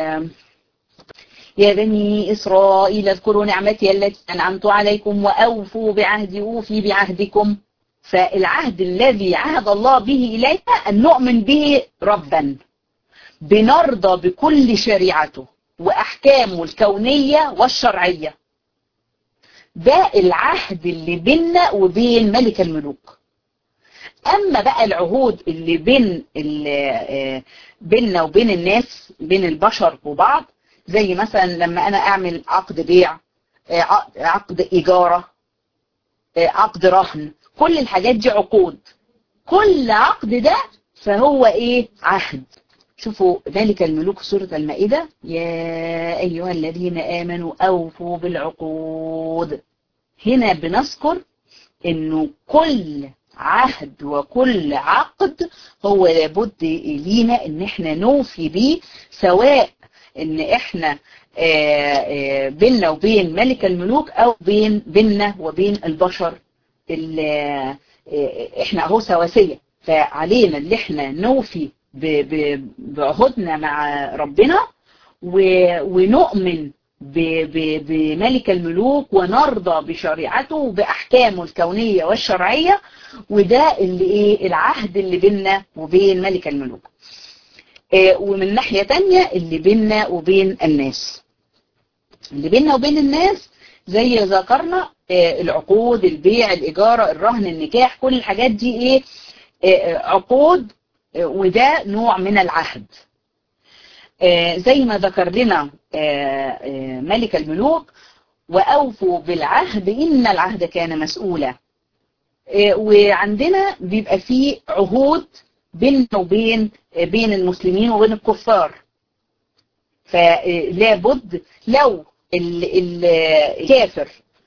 يا بني إسرائيل اذكروا نعمتي التي أنعمت عليكم وأوفوا بعهدي أوفي بعهدكم فالعهد الذي عهد الله به إلينا أن نؤمن به ربا بنرضى بكل شريعته وأحكامه الكونية والشرعية ده العهد اللي بيننا وبين ملك الملوك اما بقى العهود اللي بين بيننا وبين الناس بين البشر وبعض زي مثلا لما انا اعمل عقد بيع عقد اجارة عقد رهن كل الحاجات دي عقود كل عقد ده فهو ايه عهد شوفوا ذلك الملوك سورة المائدة يا أيها الذين آمنوا أوفوا بالعقود هنا بنذكر انه كل عهد وكل عقد هو لابد لينا ان احنا نوفي بيه سواء ان احنا بيننا وبين ملك الملوك او بين بيننا وبين البشر احنا اهو سواسية فعلينا اللي احنا نوفي بعهودنا مع ربنا ونؤمن بملك الملوك ونرضى بشريعته وبأحكامه الكونية والشرعية وده اللي ايه العهد اللي بيننا وبين ملك الملوك ومن ناحية تانية اللي بيننا وبين الناس اللي بيننا وبين الناس زي ذكرنا العقود البيع الإجارة الرهن النكاح كل الحاجات دي ايه عقود وده نوع من العهد زي ما ذكر لنا ملك الملوك وأوفوا بالعهد إن العهد كان مسؤولا وعندنا بيبقى فيه عهود بيننا وبين بين المسلمين وبين الكفار فلا بد لو الكافر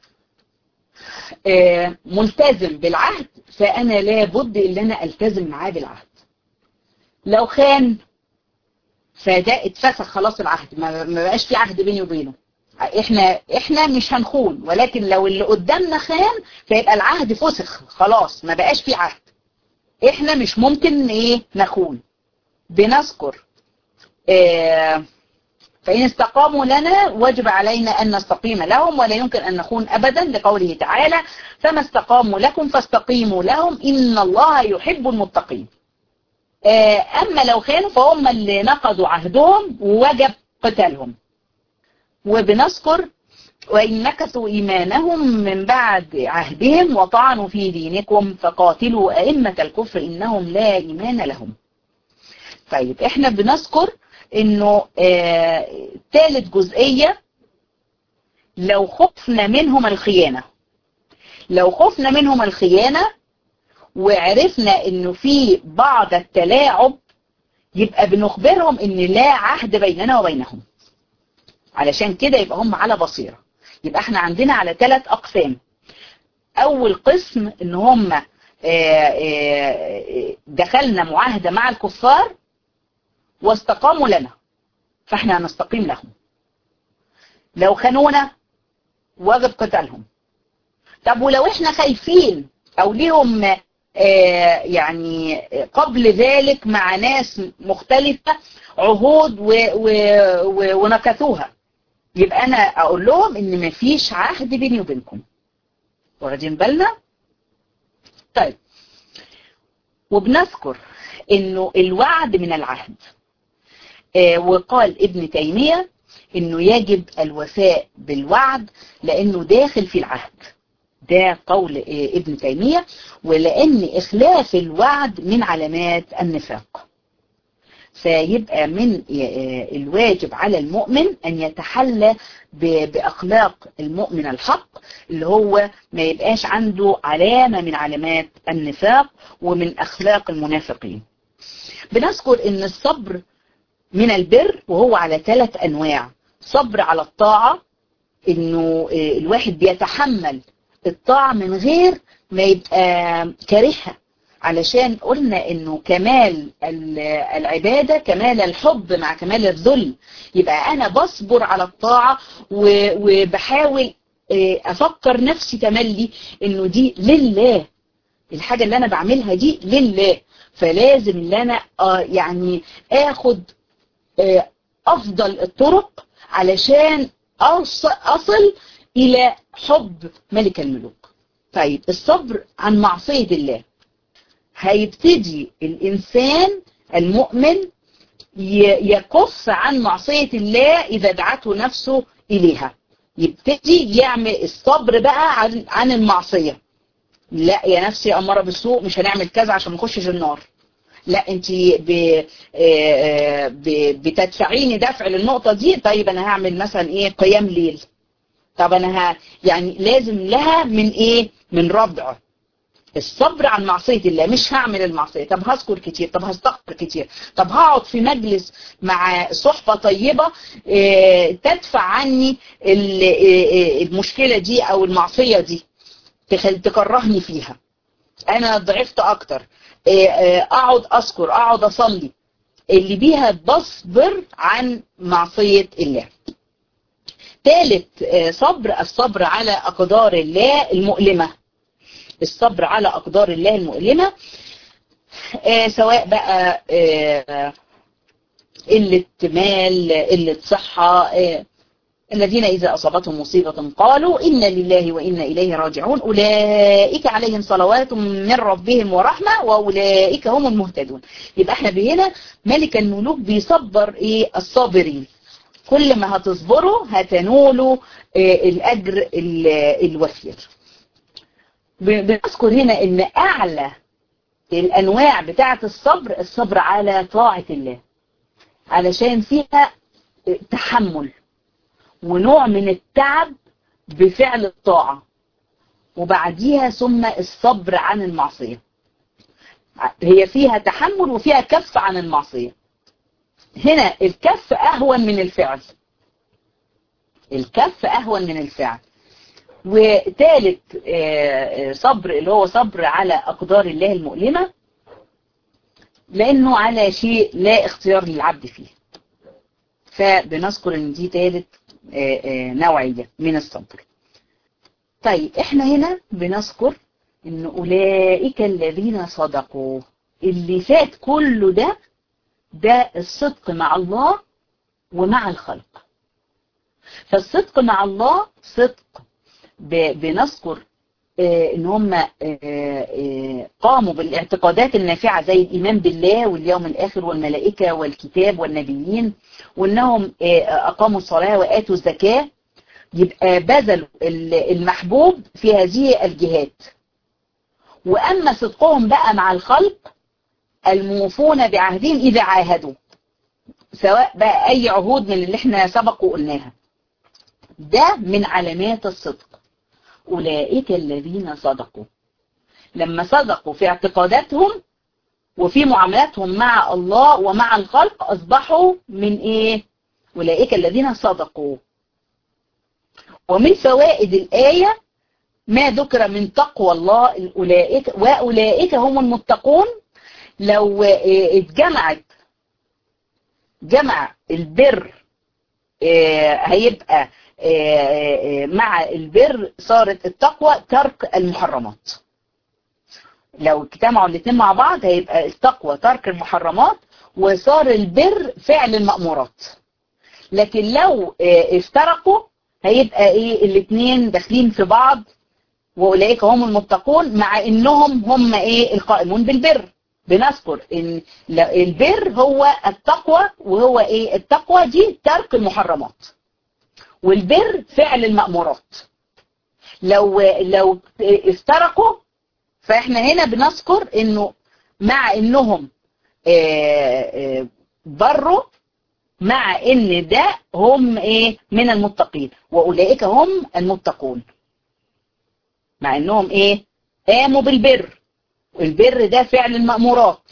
ملتزم بالعهد فأنا لا بد إن أنا ألتزم معاه بالعهد لو خان فده اتفسخ خلاص العهد ما بقاش في عهد بيني وبينه احنا احنا مش هنخون ولكن لو اللي قدامنا خان فيبقى العهد فسخ خلاص ما بقاش في عهد احنا مش ممكن ايه نخون بنذكر اه فإن استقاموا لنا وجب علينا أن نستقيم لهم ولا يمكن أن نخون أبدا لقوله تعالى فما استقاموا لكم فاستقيموا لهم إن الله يحب المتقين أما لو خانوا فهم اللي نقضوا عهدهم ووجب قتالهم وبنذكر وإن نكثوا إيمانهم من بعد عهدهم وطعنوا في دينكم فقاتلوا أئمة الكفر إنهم لا إيمان لهم طيب احنا بنذكر انه آه ثالث جزئية لو خفنا منهم الخيانة لو خفنا منهم الخيانة وعرفنا انه في بعض التلاعب يبقى بنخبرهم ان لا عهد بيننا وبينهم علشان كده يبقى هم على بصيرة يبقى احنا عندنا على ثلاث اقسام اول قسم ان هم آه آه دخلنا معاهدة مع الكفار واستقاموا لنا فاحنا هنستقيم لهم لو خانونا واجب قتالهم طب ولو احنا خايفين او ليهم آه يعني قبل ذلك مع ناس مختلفة عهود و و و ونكثوها يبقى انا اقول لهم ان مفيش عهد بيني وبينكم واخدين بالنا طيب وبنذكر انه الوعد من العهد آه وقال ابن تيمية انه يجب الوفاء بالوعد لانه داخل في العهد ده قول آه ابن تيمية ولان اخلاف الوعد من علامات النفاق فيبقى من الواجب على المؤمن أن يتحلى بأخلاق المؤمن الحق اللي هو ما يبقاش عنده علامة من علامات النفاق ومن أخلاق المنافقين بنذكر أن الصبر من البر وهو على ثلاث أنواع صبر على الطاعة أنه الواحد بيتحمل الطاعة من غير ما يبقى كارهها علشان قلنا انه كمال العبادة كمال الحب مع كمال الذل يبقى انا بصبر على الطاعة وبحاول افكر نفسي تملي انه دي لله الحاجة اللي انا بعملها دي لله فلازم ان انا يعني اخد افضل الطرق علشان اصل الى حب ملك الملوك طيب الصبر عن معصية الله هيبتدي الإنسان المؤمن يكف عن معصية الله إذا دعته نفسه إليها يبتدي يعمل الصبر بقى عن, عن المعصية لا يا نفسي أمارة بالسوء مش هنعمل كذا عشان ما نخشش النار لا انت بتدفعيني دفع للنقطة دي طيب انا هعمل مثلا ايه قيام ليل طب انا ها يعني لازم لها من ايه من ربع الصبر عن معصية الله مش هعمل المعصية طب هذكر كتير طب هستغفر كتير طب هقعد في مجلس مع صحبة طيبة اه تدفع عني المشكلة دي او المعصية دي تكرهني فيها انا ضعفت اكتر اقعد اذكر اقعد اصلي اللي بيها بصبر عن معصية الله ثالث صبر الصبر على اقدار الله المؤلمة الصبر على اقدار الله المؤلمة سواء بقى قلة مال قلة صحة الذين إذا أصابتهم مصيبة قالوا إنا لله وإنا إليه راجعون أولئك عليهم صلوات من ربهم ورحمة وأولئك هم المهتدون يبقى احنا بهنا ملك الملوك بيصبر إيه الصابرين كل ما هتصبروا هتنولوا إيه الأجر الوفير بنذكر هنا إن أعلى الأنواع بتاعة الصبر الصبر على طاعة الله علشان فيها تحمل ونوع من التعب بفعل الطاعة وبعديها ثم الصبر عن المعصية هي فيها تحمل وفيها كف عن المعصية هنا الكف أهون من الفعل الكف أهون من الفعل وثالث صبر اللي هو صبر على أقدار الله المؤلمة لأنه على شيء لا اختيار للعبد فيه فبنذكر ان دي ثالث نوعية من الصبر طيب احنا هنا بنذكر ان اولئك الذين صدقوا اللي فات كله ده ده الصدق مع الله ومع الخلق فالصدق مع الله صدق بنذكر ان هم قاموا بالاعتقادات النافعة زي الايمان بالله واليوم الاخر والملائكة والكتاب والنبيين وانهم اقاموا الصلاة واتوا الزكاة يبقى بذلوا المحبوب في هذه الجهات واما صدقهم بقى مع الخلق الموفون بعهدهم اذا عاهدوا سواء بقى اي عهود من اللي احنا سبق وقلناها ده من علامات الصدق أولئك الذين صدقوا لما صدقوا في اعتقاداتهم وفي معاملاتهم مع الله ومع الخلق أصبحوا من إيه أولئك الذين صدقوا ومن فوائد الآية ما ذكر من تقوى الله أولئك وأولئك هم المتقون لو اتجمعت جمع البر هيبقى مع البر صارت التقوى ترك المحرمات لو اجتمعوا الاثنين مع بعض هيبقى التقوى ترك المحرمات وصار البر فعل المأمورات لكن لو افترقوا هيبقى ايه الاثنين داخلين في بعض واولئك هم المتقون مع انهم هم ايه القائمون بالبر بنذكر ان البر هو التقوى وهو ايه التقوى دي ترك المحرمات والبر فعل المأمورات لو لو افترقوا فاحنا هنا بنذكر انه مع انهم بروا مع ان ده هم ايه من المتقين واولئك هم المتقون مع انهم ايه قاموا بالبر والبر ده فعل المأمورات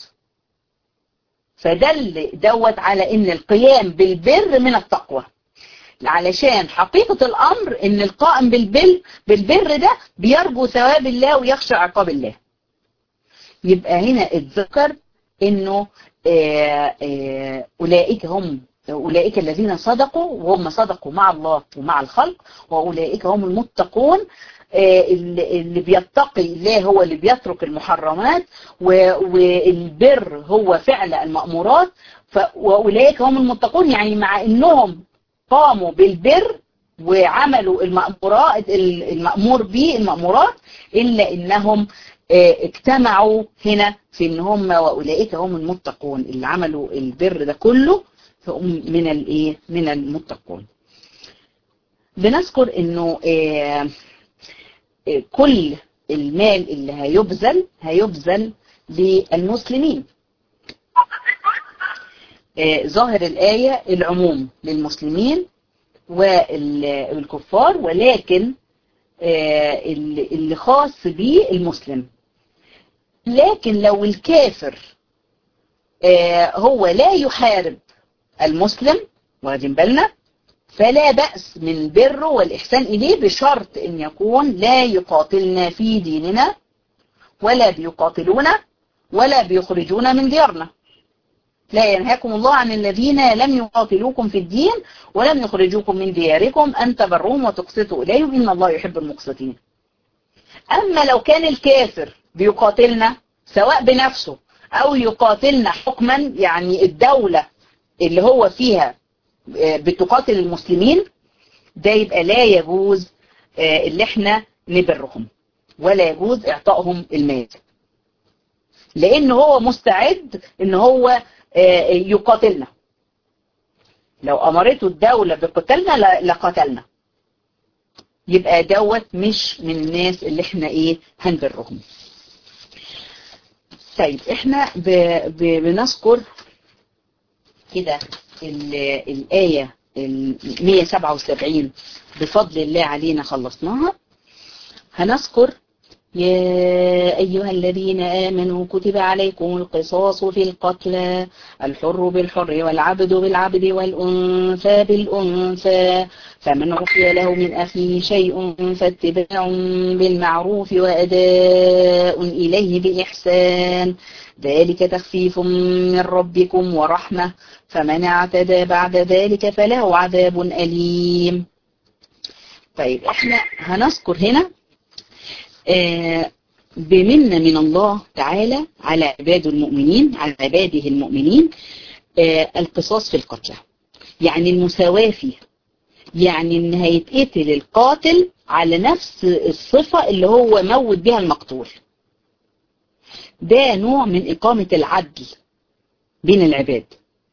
فدل دوت على ان القيام بالبر من التقوى علشان حقيقة الأمر إن القائم بالبر, بالبر ده بيرجو ثواب الله ويخشى عقاب الله يبقى هنا اتذكر إنه آآ آآ أولئك هم أولئك الذين صدقوا وهم صدقوا مع الله ومع الخلق وأولئك هم المتقون اللي بيتقي الله هو اللي بيترك المحرمات والبر هو فعل المأمورات وأولئك هم المتقون يعني مع إنهم قاموا بالبر وعملوا المأمورات المأمور به المأمورات إلا إنهم اجتمعوا هنا في إن هم وأولئك هم المتقون اللي عملوا البر ده كله فهم من الايه من المتقون بنذكر إنه كل المال اللي هيبذل هيبذل للمسلمين ظاهر الآية العموم للمسلمين والكفار ولكن اللي خاص به المسلم لكن لو الكافر هو لا يحارب المسلم واخدين بالنا فلا بأس من بره والإحسان إليه بشرط أن يكون لا يقاتلنا في ديننا ولا بيقاتلونا ولا بيخرجونا من ديارنا لا ينهاكم الله عن الذين لم يقاتلوكم في الدين ولم يخرجوكم من دياركم أن تبروهم وتقسطوا إليهم إن الله يحب المقسطين أما لو كان الكافر بيقاتلنا سواء بنفسه أو يقاتلنا حكما يعني الدولة اللي هو فيها بتقاتل المسلمين ده يبقى لا يجوز اللي احنا نبرهم ولا يجوز اعطائهم المال لان هو مستعد ان هو يقاتلنا لو امرته الدولة بقتالنا لقتلنا يبقى دوت مش من الناس اللي احنا ايه هنبرهم طيب احنا ب ب بنذكر كده الآية ال 177 بفضل الله علينا خلصناها هنذكر يا أيها الذين آمنوا كتب عليكم القصاص في القتلى الحر بالحر والعبد بالعبد والأنثى بالأنثى فمن عفي له من أخيه شيء فاتباع بالمعروف وأداء إليه بإحسان ذلك تخفيف من ربكم ورحمة فمن اعتدى بعد ذلك فله عذاب أليم طيب احنا هنذكر هنا آه بمنة من الله تعالى على عباد المؤمنين على عباده المؤمنين آه القصاص في القتلى يعني المساواة فيه يعني ان هيتقتل القاتل على نفس الصفة اللي هو موت بها المقتول ده نوع من إقامة العدل بين العباد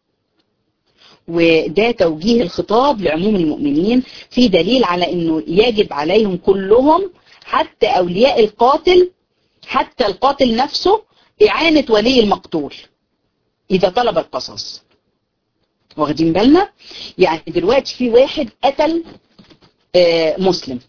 وده توجيه الخطاب لعموم المؤمنين في دليل على انه يجب عليهم كلهم حتى اولياء القاتل حتى القاتل نفسه اعانة ولي المقتول اذا طلب القصاص واخدين بالنا يعني دلوقتي في واحد قتل آه مسلم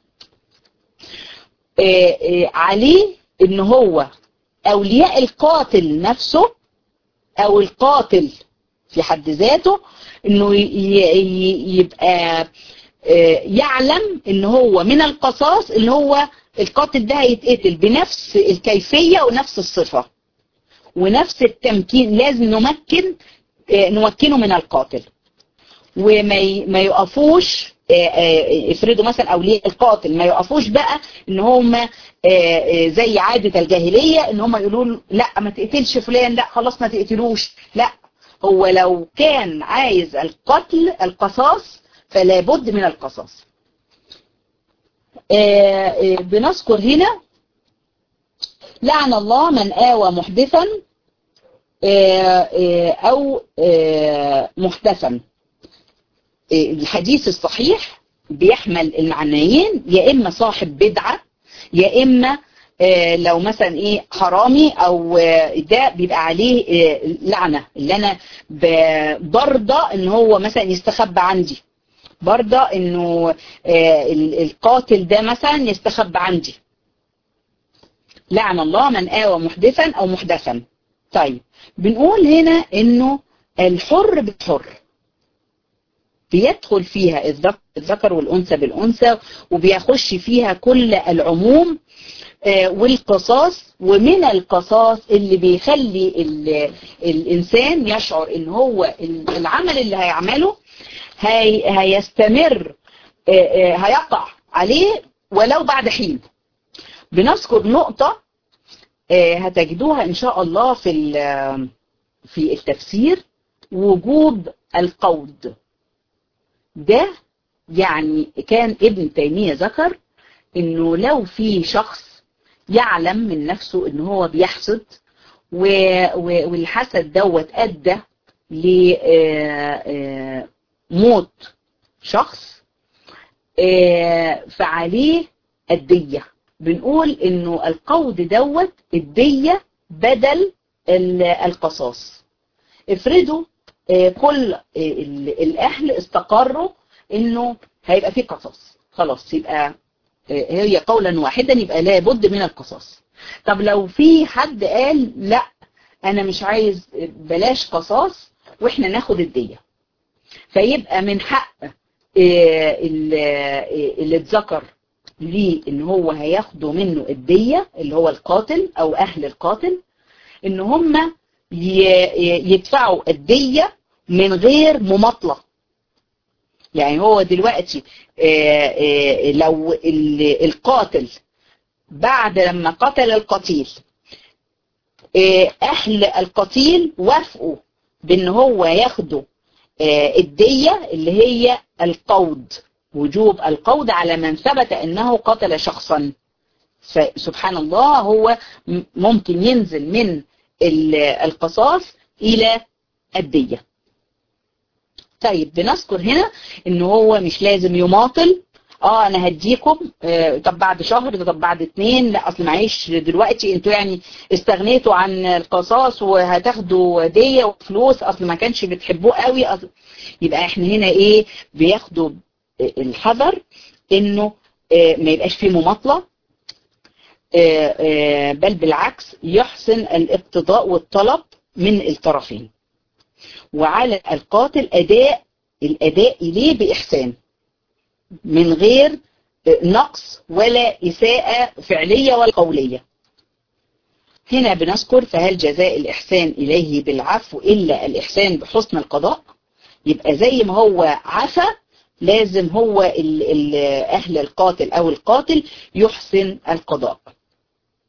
آه آه عليه ان هو اولياء القاتل نفسه او القاتل في حد ذاته انه يبقى يعلم ان هو من القصاص ان هو القاتل ده هيتقتل بنفس الكيفية ونفس الصفة ونفس التمكين لازم نمكن نمكنه من القاتل وما ما يقفوش افرضوا مثلا اولياء القاتل ما يقفوش بقى ان هم زي عادة الجاهلية ان هم يقولوا لا ما تقتلش فلان لا خلاص ما تقتلوش لا هو لو كان عايز القتل القصاص فلا بد من القصاص بنذكر هنا لعن الله من آوى محدثا او محدثا الحديث الصحيح بيحمل المعنيين يا اما صاحب بدعة يا اما لو مثلا ايه حرامي او ده بيبقى عليه لعنة اللي انا برضى ان هو مثلا يستخبى عندي برضى انه القاتل ده مثلا يستخبى عندي لعن الله من آوى محدثا او محدثا طيب بنقول هنا انه الحر بالحر بيدخل فيها الذكر والأنثى بالأنثى وبيخش فيها كل العموم والقصاص ومن القصاص اللي بيخلي الإنسان يشعر ان هو العمل اللي هيعمله هي هيستمر هيقع عليه ولو بعد حين بنذكر نقطة هتجدوها ان شاء الله في في التفسير وجوب القود ده يعني كان ابن تيمية ذكر انه لو في شخص يعلم من نفسه ان هو بيحسد والحسد دوت ادى لموت شخص فعليه الدية بنقول انه القود دوت الدية بدل القصاص افرضوا كل الاهل استقروا انه هيبقى في قصاص خلاص يبقى هي قولا واحدا يبقى لابد من القصاص طب لو في حد قال لا انا مش عايز بلاش قصاص واحنا ناخد الدية فيبقى من حق اللي اتذكر ليه ان هو هياخدوا منه الدية اللي هو القاتل او اهل القاتل ان هم يدفعوا الدية من غير مماطلة يعني هو دلوقتي لو القاتل بعد لما قتل القتيل اهل القتيل وافقوا بان هو ياخدوا الدية اللي هي القود وجوب القود على من ثبت انه قتل شخصا فسبحان الله هو ممكن ينزل من القصاص الى الدية طيب بنذكر هنا ان هو مش لازم يماطل اه انا هديكم آه طب بعد شهر طب بعد اتنين لا اصل معيش دلوقتي انتوا يعني استغنيتوا عن القصاص وهتاخدوا دية وفلوس اصل ما كانش بتحبوه قوي أصل يبقى احنا هنا ايه بياخدوا الحذر انه آه ما يبقاش فيه مماطلة آه بل بالعكس يحسن الاقتضاء والطلب من الطرفين وعلى القاتل اداء الاداء اليه باحسان من غير نقص ولا إساءة فعلية ولا قولية هنا بنذكر فهل جزاء الإحسان إليه بالعفو إلا الإحسان بحسن القضاء يبقى زي ما هو عفى لازم هو ال ال أهل القاتل أو القاتل يحسن القضاء